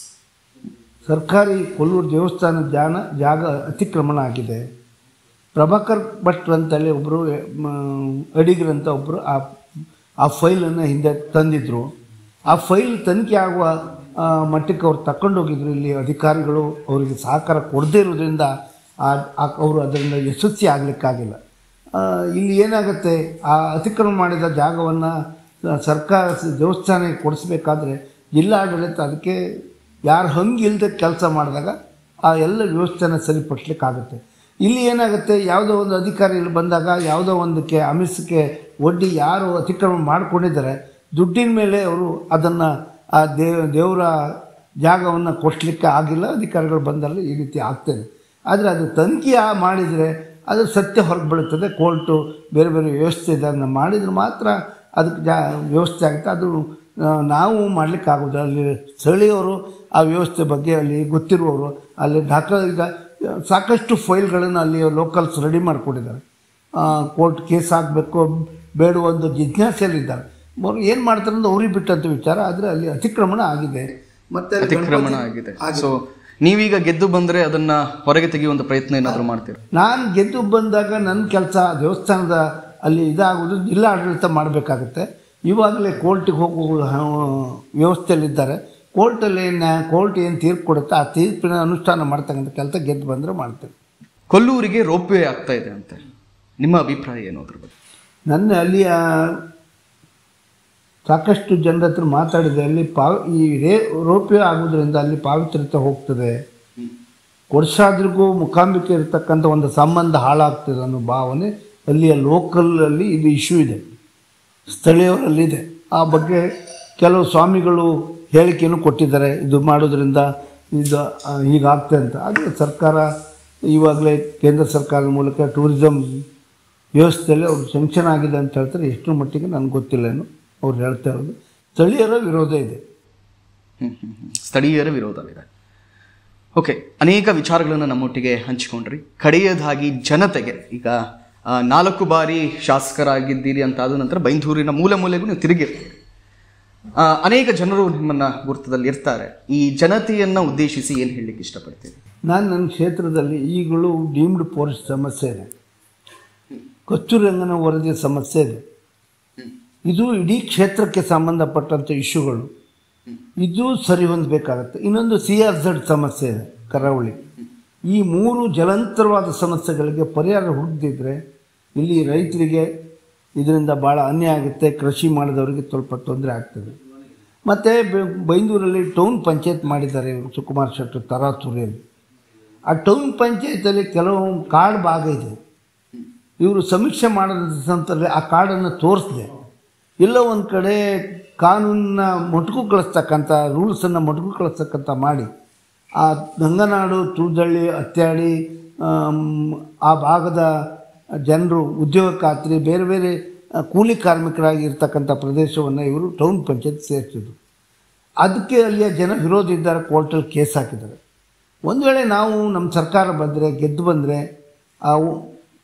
ಸರ್ಕಾರಿ ಕೊಲ್ಲೂರು ದೇವಸ್ಥಾನ ಜಾನ ಜಾಗ ಅತಿಕ್ರಮಣ ಆಗಿದೆ ಪ್ರಭಾಕರ್ ಭಟ್ ಅಂತಲ್ಲಿ ಒಬ್ಬರು ಅಡಿಗರಂತ ಒಬ್ಬರು ಆ ಆ ಫೈಲನ್ನು ಹಿಂದೆ ತಂದಿದ್ರು ಆ ಫೈಲ್ ತನಿಖೆ ಆಗುವ ಆ, ಮಟ್ಟಕ್ಕೆ ಅವ್ರು ತಗೊಂಡೋಗಿದ್ರು ಇಲ್ಲಿ ಅಧಿಕಾರಿಗಳು ಅವರಿಗೆ ಸಹಕಾರ ಕೊಡದೇ ಇರೋದ್ರಿಂದ ಆ- ಆ- ಅವರು ಅದರಿಂದ ಯಶಸ್ವಿ ಆಗಲಿಕ್ಕಾಗಿಲ್ಲ ಆ, ಇಲ್ಲಿ ಏನಾಗುತ್ತೆ ಆ ಅತಿಕ್ರಮಣ ಮಾಡಿದ ಜಾಗವನ್ನು ಸರ್ಕಾರ ಸ- ದೇವಸ್ಥಾನಕ್ಕೆ ಕೊಡಿಸ್ಬೇಕಾದ್ರೆ ಜಿಲ್ಲಾಡಳಿತ ಅದಕ್ಕೆ ಯಾರು ಹಂಗಿಲ್ಲದೆ ಕೆಲಸ ಮಾಡಿದಾಗ ಆ ಎಲ್ಲ ವ್ಯವಸ್ಥೆನ ಸರಿಪಡಿಸ್ಲಿಕ್ಕಾಗುತ್ತೆ ಇಲ್ಲಿ ಏನಾಗುತ್ತೆ ಯಾವುದೋ ಒಂದು ಅಧಿಕಾರಿ ಇಲ್ಲಿ ಬಂದಾಗ ಯಾವುದೋ ಒಂದಕ್ಕೆ ಅಮಿಷಕ್ಕೆ ಒಡ್ಡಿ ಯಾರು ಅತಿಕ್ರಮಣ ಮಾಡಿಕೊಂಡಿದ್ದಾರೆ ದುಡ್ಡಿನ ಮೇಲೆ ಅವರು ಅದನ್ನು ಆ ದೇವ ದೇವರ ಜಾಗವನ್ನು ಕೊಡಿಸ್ಲಿಕ್ಕೆ ಆಗಿಲ್ಲ ಅಧಿಕಾರಿಗಳು ಬಂದಲ್ಲಿ ಈ ರೀತಿ ಆಗ್ತದೆ ಆದರೆ ಅದು ತನಿಖೆ ಆ- ಮಾಡಿದರೆ ಅದು ಸತ್ಯ ಹೊರಗೆ ಬೀಳುತ್ತದೆ ಕೋರ್ಟು ಬೇರೆ ಬೇರೆ ವ್ಯವಸ್ಥೆ ಇದೆ ಅದನ್ನು ಮಾಡಿದರೆ ಮಾತ್ರ ಅದಕ್ಕೆ ಜಾ ವ್ಯವಸ್ಥೆ ಆಗುತ್ತೆ ಅದು ಆ, ನಾವು ಮಾಡಲಿಕ್ಕೆ ಆಗೋದು ಅಲ್ಲಿ ಸ್ಥಳೀಯವರು ಆ ವ್ಯವಸ್ಥೆ ಬಗ್ಗೆ ಅಲ್ಲಿ ಗೊತ್ತಿರುವವರು ಅಲ್ಲಿ ದಾಖಲೆ ಈಗ ಸಾಕಷ್ಟು ಫೈಲ್ಗಳನ್ನು ಅಲ್ಲಿ ಲೋಕಲ್ಸ್ ರೆಡಿ ಮಾಡಿಕೊಟ್ಟಿದ್ದಾರೆ ಕೋರ್ಟ್ ಕೇಸ್ ಹಾಕಬೇಕು ಬೇಡ ಒಂದು ಜಿಜ್ಞಾಸೆಯಲ್ಲಿದ್ದಾರೆ ಅವ್ರು ಏನು ಮಾಡ್ತಾರೆ ಅಂತ ಅವ್ರಿಗೆ ಬಿಟ್ಟಂಥ ವಿಚಾರ ಆದರೆ ಅಲ್ಲಿ ಅತಿಕ್ರಮಣ ಆಗಿದೆ ಮತ್ತೆ ಅಲ್ಲಿ ಅತಿಕ್ರಮಣ ಆಗಿದೆ ಸೊ ನೀವೀಗ ಗೆದ್ದು ಬಂದ್ರೆ ಅದನ್ನ ಹೊರಗೆ ತೆಗೆಯುವಂತ ಪ್ರಯತ್ನ ಏನಾದ್ರು ಮಾಡ್ತೀರಾ ನಾನು ಗೆದ್ದು ಬಂದಾಗ ನನ್ನ ಕೆಲಸ ದೇವಸ್ಥಾನದ ಅಲ್ಲಿ ಇದಾಗೋದು ಜಿಲ್ಲಾ ಆಡಳಿತ ಮಾಡಬೇಕಾಗುತ್ತೆ ಇವಾಗಲೇ ಕೋರ್ಟಿಗೆ ಹೋಗುವ ಆ, ವ್ಯವಸ್ಥೆಯಲ್ಲಿದ್ದಾರೆ ಕೋರ್ಟಲ್ಲಿ ನ್ಯಾ ಕೋರ್ಟ್ ಏನು ತೀರ್ಪು ಕೊಡುತ್ತೆ ಆ ತೀರ್ಪಿನ ಅನುಷ್ಠಾನ ಮಾಡ್ತಕ್ಕಂಥ ಕೆಲಸ ಗೆದ್ದು ಬಂದರೆ ಮಾಡ್ತೇನೆ ಕೊಲ್ಲೂರಿಗೆ ರೋಪ್ವೇ ಆಗ್ತಾ ಇದೆ ಅಂತೆ ನಿಮ್ಮ ಅಭಿಪ್ರಾಯ ಏನು ಅದ್ರ ಬಗ್ಗೆ ನನ್ನ ಅಲ್ಲಿಯ ಸಾಕಷ್ಟು ಜನರ ಹತ್ರ ಮಾತಾಡಿದೆ ಅಲ್ಲಿ ಪಾವ್ ಈ ರೇ ರೋಪ್ಯ ಆಗೋದ್ರಿಂದ ಅಲ್ಲಿ ಪಾವಿತ್ರ್ಯತೆ ಹೋಗ್ತದೆ ಕೊಡ್ಸಾದ್ರಿಗೂ ಮುಖಾಂಬಿಕೆ ಇರತಕ್ಕಂಥ ಒಂದು ಸಂಬಂಧ ಹಾಳಾಗ್ತದೆ ಅನ್ನೋ ಭಾವನೆ ಅಲ್ಲಿಯ ಲೋಕಲಲ್ಲಿ ಇದು ಇಶ್ಯೂ ಇದೆ ಸ್ಥಳೀಯರಲ್ಲಿದೆ ಆ ಬಗ್ಗೆ ಕೆಲವು ಸ್ವಾಮಿಗಳು ಹೇಳಿಕೆಯನ್ನು ಕೊಟ್ಟಿದ್ದಾರೆ ಇದು ಮಾಡೋದ್ರಿಂದ ಇದು ಆ, ಹೀಗಾಗ್ತದೆ ಅಂತ ಆದರೆ ಸರ್ಕಾರ ಇವಾಗಲೇ ಕೇಂದ್ರ ಸರ್ಕಾರದ ಮೂಲಕ ಟೂರಿಸಮ್ ವ್ಯವಸ್ಥೆಯಲ್ಲಿ ಅವರು ಸ್ಯಾಂಕ್ಷನ್ ಆಗಿದೆ ಅಂತ ಹೇಳ್ತಾರೆ ಎಷ್ಟರ ಮಟ್ಟಿಗೆ ನನಗೆ ಗೊತ್ತಿಲ್ಲ ಏನು ಅವ್ರು ಹೇಳ್ತಾ ಇರೋದು ಸ್ಥಳೀಯರ ವಿರೋಧ ಇದೆ ಹ್ಮ್, ಹ್ಮ್, ಹ್ಮ್. ಸ್ಥಳೀಯರ ವಿರೋಧವಿದೆ ಓಕೆ ಅನೇಕ ವಿಚಾರಗಳನ್ನು ನಮ್ಮೊಟ್ಟಿಗೆ ಹಂಚಿಕೊಂಡ್ರಿ ಕಡೆಯದಾಗಿ ಜನತೆಗೆ ಈಗ ಆ, ನಾಲ್ಕು ಬಾರಿ ಶಾಸಕರಾಗಿದ್ದೀರಿ ಅಂತ ಆದ ನಂತರ ಬೈಂದೂರಿನ ಮೂಲೆ ಮೂಲೆಗೂ ನೀವು ತಿರುಗಿರ್ತೀರಿ ಆ, ಅನೇಕ ಜನರು ನಿಮ್ಮನ್ನ ಗುರ್ತದಲ್ಲಿ ಇರ್ತಾರೆ ಈ ಜನತೆಯನ್ನ ಉದ್ದೇಶಿಸಿ ಏನು ಹೇಳಲಿಕ್ಕೆ ಇಷ್ಟಪಡ್ತೀರಿ ನಾನು ನನ್ನ ಕ್ಷೇತ್ರದಲ್ಲಿ ಈಗಲೂ ಡೀಮ್ಡ್ ಫಾರೆಸ್ಟ್ ಸಮಸ್ಯೆ ಇದೆ ಕಸ್ತೂರಿ ರಂಗನ ವರದಿ ಸಮಸ್ಯೆ ಇದೆ ಇದು ಇಡೀ ಕ್ಷೇತ್ರಕ್ಕೆ ಸಂಬಂಧಪಟ್ಟಂಥ ಇಶ್ಯೂಗಳು ಇದು ಸರಿ ಹೊಂದಬೇಕಾಗತ್ತೆ ಇನ್ನೊಂದು ಸಿ ಆರ್ ಝಡ್ ಸಮಸ್ಯೆ ಇದೆ ಕರಾವಳಿ ಈ ಮೂರು ಜಲಂತರವಾದ ಸಮಸ್ಯೆಗಳಿಗೆ ಪರಿಹಾರ ಹುಡುಕದಿದ್ರೆ ಇಲ್ಲಿ ರೈತರಿಗೆ ಇದರಿಂದ ಭಾಳ ಅನ್ಯಾಯ ಆಗುತ್ತೆ ಕೃಷಿ ಮಾಡಿದವರಿಗೆ ಸ್ವಲ್ಪ ತೊಂದರೆ ಆಗ್ತದೆ ಮತ್ತು ಬೈಂದೂರಲ್ಲಿ ಟೌನ್ ಪಂಚಾಯತ್ ಮಾಡಿದ್ದಾರೆ ಇವರು ಸುಕುಮಾರ್ ಶೆಟ್ಟರ್ ತರಾತುರಿಯಲ್ಲಿ ಆ ಟೌನ್ ಪಂಚಾಯತಲ್ಲಿ ಕೆಲವು ಕಾರ್ಡ್ ಭಾಗ ಇದೆ ಇವರು ಸಮೀಕ್ಷೆ ಮಾಡಿದಂಥಲ್ಲಿ ಆ ಕಾರ್ಡನ್ನು ತೋರಿಸಿದೆ ಎಲ್ಲೋ ಒಂದು ಕಡೆ ಕಾನೂನನ್ನ ಮೊಟಕು ಕಳಿಸ್ತಕ್ಕಂಥ ರೂಲ್ಸನ್ನು ಮೊಟಕು ಕಳಿಸ್ತಕ್ಕಂಥ ಮಾಡಿ ಆ ಗಂಗನಾಡು ತುಳ್ದಳ್ಳಿ ಅತ್ಯಾಡಿ ಆಮ್, ಆ ಭಾಗದ ಜನರು ಉದ್ಯೋಗ ಖಾತ್ರಿ ಬೇರೆ ಬೇರೆ ಆ, ಕೂಲಿ ಕಾರ್ಮಿಕರಾಗಿ ಇರ್ತಕ್ಕಂಥ ಪ್ರದೇಶವನ್ನು ಇವರು ಟೌನ್ ಪಂಚಾಯತ್ ಸೇರಿಸಿದ್ರು ಅದಕ್ಕೆ ಅಲ್ಲಿಯ ಜನ ವಿರೋಧ ಇದ್ದಾರೆ ಕೋರ್ಟಲ್ಲಿ ಕೇಸ್ ಹಾಕಿದ್ದಾರೆ ಒಂದು ವೇಳೆ ನಾವು ನಮ್ಮ ಸರ್ಕಾರ ಬಂದರೆ ಗೆದ್ದು ಬಂದರೆ ಆ ಉ-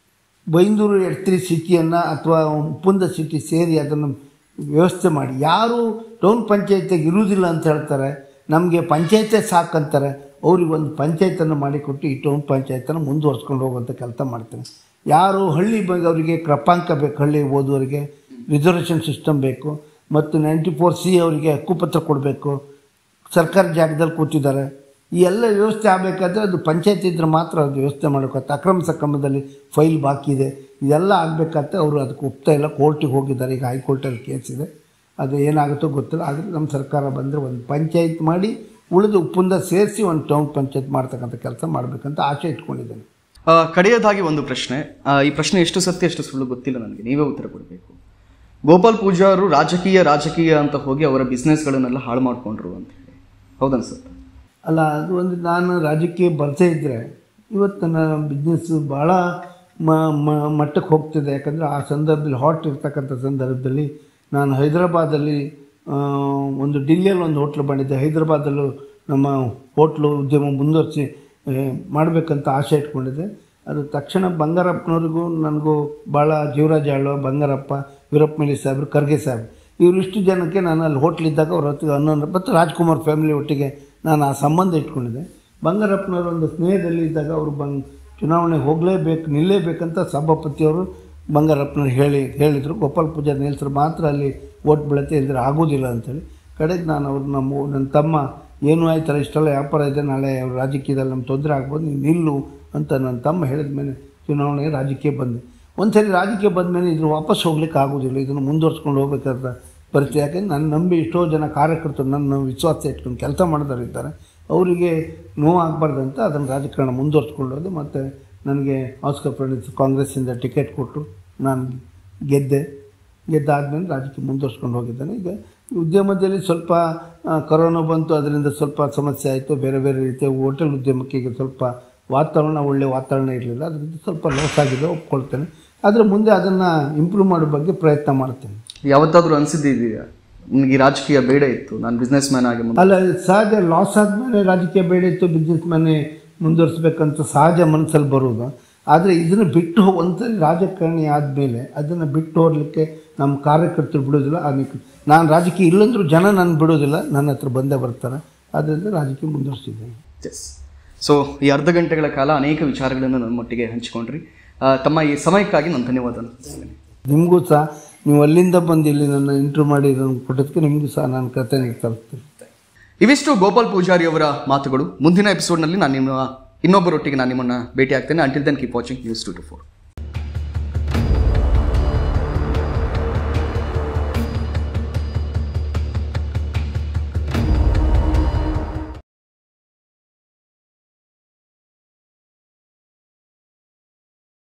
ಬೈಂದೂರು ಎಡ್ತಿರಿ ಸಿಟಿಯನ್ನು ಅಥವಾ ಉಪ್ಪುಂದ ಸಿಟಿ ಸೇರಿ ಅದನ್ನು ವ್ಯವಸ್ಥೆ ಮಾಡಿ ಯಾರು ಟೌನ್ ಪಂಚಾಯತಿಗೆ ಇರುವುದಿಲ್ಲ ಅಂತ ಹೇಳ್ತಾರೆ ನಮಗೆ ಪಂಚಾಯತೆ ಸಾಕಂತಾರೆ ಅವ್ರಿಗೆ ಒಂದು ಪಂಚಾಯತನ್ನು ಮಾಡಿಕೊಟ್ಟು ಈ ಟೌನ್ ಪಂಚಾಯತನ್ನು ಮುಂದುವರ್ಸ್ಕೊಂಡು ಹೋಗುವಂಥ ಕೆಲಸ ಮಾಡ್ತೇನೆ ಯಾರು ಹಳ್ಳಿ ಬಗ್ಗೆ ಅವರಿಗೆ ಕ್ರಪಾಂಕ ಬೇಕು ಹಳ್ಳಿ ಓದುವರಿಗೆ ರಿಸರ್ವೇಷನ್ ಸಿಸ್ಟಮ್ ಬೇಕು ಮತ್ತು ನೈಂಟಿ ಫೋರ್ ಸಿ ಅವರಿಗೆ ಹಕ್ಕುಪತ್ರ ಕೊಡಬೇಕು ಸರ್ಕಾರಿ ಜಾಗದಲ್ಲಿ ಕೂತಿದ್ದಾರೆ ಈ ಎಲ್ಲ ವ್ಯವಸ್ಥೆ ಆಗಬೇಕಾದ್ರೆ ಅದು ಪಂಚಾಯತ್ ಇದ್ರೆ ಮಾತ್ರ ಅದು ವ್ಯವಸ್ಥೆ ಮಾಡೋಕ್ಕಾಗ್ತದೆ ಅಕ್ರಮ ಸಕ್ರಮದಲ್ಲಿ ಫೈಲ್ ಬಾಕಿ ಇದೆ ಇದೆಲ್ಲ ಆಗಬೇಕಾದ್ರೆ ಅವರು ಅದಕ್ಕೆ ಒಪ್ತಾ ಇಲ್ಲ ಕೋರ್ಟಿಗೆ ಹೋಗಿದ್ದಾರೆ ಈಗ ಹೈಕೋರ್ಟಲ್ಲಿ ಕೇಸ್ ಇದೆ ಅದು ಏನಾಗುತ್ತೋ ಗೊತ್ತಿಲ್ಲ ಆದರೆ ನಮ್ಮ ಸರ್ಕಾರ ಬಂದರೆ ಒಂದು ಪಂಚಾಯತ್ ಮಾಡಿ ಉಳಿದು ಉಪ್ಪುಂದ ಸೇರಿಸಿ ಒಂದು ಟೌನ್ ಪಂಚಾಯತ್ ಮಾಡ್ತಕ್ಕಂಥ ಕೆಲಸ ಮಾಡಬೇಕಂತ ಆಸೆ ಇಟ್ಕೊಂಡಿದ್ದೇನೆ ಆ, ಕಡೆಯದಾಗಿ ಒಂದು ಪ್ರಶ್ನೆ ಆ, ಈ ಪ್ರಶ್ನೆ ಎಷ್ಟು ಸತ್ಯ ಎಷ್ಟು ಸುಳ್ಳು ಗೊತ್ತಿಲ್ಲ ನನಗೆ ನೀವೇ ಉತ್ತರ ಕೊಡಬೇಕು ಗೋಪಾಲ್ ಪೂಜಾರು ರಾಜಕೀಯ ರಾಜಕೀಯ ಅಂತ ಹೋಗಿ ಅವರ ಬಿಸ್ನೆಸ್ಗಳನ್ನೆಲ್ಲ ಹಾಳು ಮಾಡಿಕೊಂಡ್ರು ಅಂತ ಹೇಳಿ ಹೌದನ್ಸುತ್ತೆ ಅಲ್ಲ ಅದು ಒಂದು ನಾನು ರಾಜಕೀಯ ಬರ್ತಾ ಇದ್ದರೆ ಇವತ್ತು ನನ್ನ ಬಿಸ್ನೆಸ್ಸು ಭಾಳ ಮ ಮ- ಮಟ್ಟಕ್ಕೆ ಹೋಗ್ತಿದೆ ಯಾಕಂದರೆ ಆ ಸಂದರ್ಭದಲ್ಲಿ ಹಾಟ್ ಇರ್ತಕ್ಕಂಥ ಸಂದರ್ಭದಲ್ಲಿ ನಾನು ಹೈದರಾಬಾದಲ್ಲಿ ಆ, ಒಂದು ಡಿಲ್ಲಿಯಲ್ಲಿ ಒಂದು ಹೋಟ್ಲು ಮಾಡಿದ್ದೆ ಹೈದರಾಬಾದಲ್ಲೂ ನಮ್ಮ ಹೋಟ್ಲು ಉದ್ಯಮ ಮುಂದುವರಿಸಿ ಮಾಡಬೇಕಂತ ಆಸೆ ಇಟ್ಕೊಂಡಿದ್ದೆ ಅದು ತಕ್ಷಣ ಬಂಗಾರಪ್ಪನವ್ರಿಗೂ ನನಗೂ ಭಾಳ ಜೀವರಾಜ ಆಳ್ವ ಬಂಗಾರಪ್ಪ ವೀರಪ್ಪ ಮೇಲಿ ಸಾಹೇಬ್ರು ಖರ್ಗೆ ಸಾಹೇಬ್ ಇವರಿಷ್ಟು ಜನಕ್ಕೆ ನಾನು ಅಲ್ಲಿ ಹೋಟ್ಲಿದ್ದಾಗ ಅವ್ರ ಹತ್ತಿರ ಹನ್ನೊಂದು ಮತ್ತು ರಾಜ್ಕುಮಾರ್ ಫ್ಯಾಮಿಲಿ ಒಟ್ಟಿಗೆ ನಾನು ಆ ಸಂಬಂಧ ಇಟ್ಕೊಂಡಿದ್ದೆ ಬಂಗಾರಪ್ಪನವರ ಒಂದು ಸ್ನೇಹದಲ್ಲಿ ಇದ್ದಾಗ ಅವರು ಬಂದು ಚುನಾವಣೆ ಹೋಗಲೇಬೇಕು ನಿಲ್ಲೇಬೇಕಂತ ಸಭಾಪತಿಯವರು ಬಂಗಾರಪ್ಪನವ್ರು ಹೇಳಿ ಹೇಳಿದರು ಗೋಪಾಲ್ ಪೂಜಾರಿ ನಿಲ್ಸರು ಮಾತ್ರ ಅಲ್ಲಿ ಓಟ್ ಬೀಳತ್ತೆ ಇಲ್ಲದ್ರೆ ಆಗೋದಿಲ್ಲ ಅಂತೇಳಿ ಕಡೆಗೆ ನಾನು ಅವ್ರು ನಮ್ಮ ನನ್ನ ತಮ್ಮ ಏನು ಆಯ್ತಲ್ಲ ಇಷ್ಟೆಲ್ಲ ವ್ಯಾಪಾರ ಇದೆ ನಾಳೆ ಅವ್ರು ರಾಜಕೀಯದಲ್ಲಿ ನಮ್ಮ ತೊಂದರೆ ಆಗ್ಬೋದು ನೀವು ನಿಲ್ಲು ಅಂತ ನನ್ನ ತಮ್ಮ ಹೇಳಿದ ಮೇಲೆ ಚುನಾವಣೆಗೆ ರಾಜಕೀಯ ಬಂದೆ ಒಂದು ಸರಿ ರಾಜಕೀಯ ಬಂದ ಮೇಲೆ ಇದ್ರ ವಾಪಸ್ ಹೋಗ್ಲಿಕ್ಕೆ ಆಗೋದಿಲ್ಲ ಇದನ್ನು ಮುಂದುವರ್ಸ್ಕೊಂಡು ಹೋಗ್ಬೇಕಾದ ಪರಿಸ್ಥಿತಿ ಯಾಕೆಂದ್ರೆ ನನ್ನ ನಂಬಿ ಎಷ್ಟೋ ಜನ ಕಾರ್ಯಕರ್ತರು ನನ್ನ ವಿಶ್ವಾಸ ಇಟ್ಕೊಂಡು ಕೆಲಸ ಮಾಡಿದವರು ಇದ್ದಾರೆ ಅವರಿಗೆ ನೋವು ಆಗಬಾರ್ದಂತ ಅದನ್ನು ರಾಜಕಾರಣ ಮುಂದುವರ್ಸ್ಕೊಳ್ಳೋದು ಮತ್ತು ನನಗೆ ಆಸ್ಕರ್ ಪ್ರಣೀತ್ ಕಾಂಗ್ರೆಸ್ಸಿಂದ ಟಿಕೆಟ್ ಕೊಟ್ಟು ನಾನು ಗೆದ್ದೆ ಗೆದ್ದಾದ್ಮೇಲೆ ರಾಜಕೀಯ ಮುಂದುವರ್ಸ್ಕೊಂಡು ಹೋಗಿದ್ದಾನೆ ಈಗ ಉದ್ಯಮದಲ್ಲಿ ಸ್ವಲ್ಪ ಆ, ಕೊರೋನಾ ಬಂತು ಅದರಿಂದ ಸ್ವಲ್ಪ ಸಮಸ್ಯೆ ಆಯಿತು ಬೇರೆ ಬೇರೆ ರೀತಿಯ ಹೋಟೆಲ್ ಉದ್ಯಮಕ್ಕೆ ಈಗ ಸ್ವಲ್ಪ ವಾತಾವರಣ ಒಳ್ಳೆ ವಾತಾವರಣ ಇರಲಿಲ್ಲ ಅದರಿಂದ ಸ್ವಲ್ಪ ಲಾಸ್ ಆಗಿದೆ ಒಪ್ಕೊಳ್ತೇನೆ ಆದರೆ ಮುಂದೆ ಅದನ್ನು ಇಂಪ್ರೂವ್ ಮಾಡೋ ಬಗ್ಗೆ ಪ್ರಯತ್ನ ಮಾಡ್ತೇನೆ ಯಾವತ್ತಾದ್ರೂ ಅನ್ಸಿದ್ದಿದೆಯಾ ನನಗೆ ಈ ರಾಜಕೀಯ ಬೇಡ ಇತ್ತು ನಾನು ಬಿಸ್ನೆಸ್ ಮ್ಯಾನ್ ಆಗಿ ಮುಂದೆ ಅಲ್ಲ ಸಹಜ ಲಾಸ್ ಆದಮೇಲೆ ರಾಜಕೀಯ ಬೇಡ ಇತ್ತು ಬಿಸ್ನೆಸ್ ಮನೆ ಮುಂದುವರಿಸ್ಬೇಕಂತ ಸಹಜ ಮನಸ್ಸಲ್ಲಿ ಬರೋದು ಆದರೆ ಇದನ್ನು ಬಿಟ್ಟು ಹೋ- ಒಂದ್ಸರಿ ರಾಜಕಾರಣಿ ಆದಮೇಲೆ ಅದನ್ನು ಬಿಟ್ಟು ಹೋಗ್ಲಿಕ್ಕೆ ನಮ್ಮ ಕಾರ್ಯಕರ್ತರು ಬಿಡೋದಿಲ್ಲ ಅದಕ್ಕೆ ನಾನು ರಾಜಕೀಯ ಇಲ್ಲಂದ್ರೂ ಜನ ನನ್ನ ಬಿಡೋದಿಲ್ಲ ನನ್ನ ಹತ್ರ ಬಂದೇ ಬರ್ತಾರೆ ಅದರಿಂದ ರಾಜಕೀಯ ಮುಂದುವರಿಸಿದ್ದೇನೆ ಎಸ್ ಸೊ ಈ ಅರ್ಧ ಗಂಟೆಗಳ ಕಾಲ ಅನೇಕ ವಿಚಾರಗಳನ್ನು ನಮ್ಮೊಟ್ಟಿಗೆ ಹಂಚಿಕೊಂಡ್ರಿ ಆ, ತಮ್ಮ ಈ ಸಮಯಕ್ಕಾಗಿ ನಾನು ಧನ್ಯವಾದ ಅರ್ಪಿಸ್ತೇನೆ. ನಿಮಗೂ ಸಹ ನೀವು ಅಲ್ಲಿಂದ ಬಂದು ಇಲ್ಲಿ ನನ್ನ ಇಂಟ್ರ್ಯೂ ಮಾಡಿ ನನಗೆ ಕೊಟ್ಟದಕ್ಕೆ ನಿಮಗೂ ಸಹ ನಾನು ಕತೆ ತಲುಪ್ತೀನಿ ಇವಿಷ್ಟು ಗೋಪಾಲ್ ಪೂಜಾರಿ ಅವರ ಮಾತುಗಳು ಮುಂದಿನ ಎಪಿಸೋಡ್ನಲ್ಲಿ ನಾನು ನಿಮ್ಮ ಇನ್ನೊಬ್ಬರೊಟ್ಟಿಗೆ ನಾನು ನಿಮ್ಮನ್ನು ಭೇಟಿ ಆಗ್ತೇನೆ until then keep watching news to two four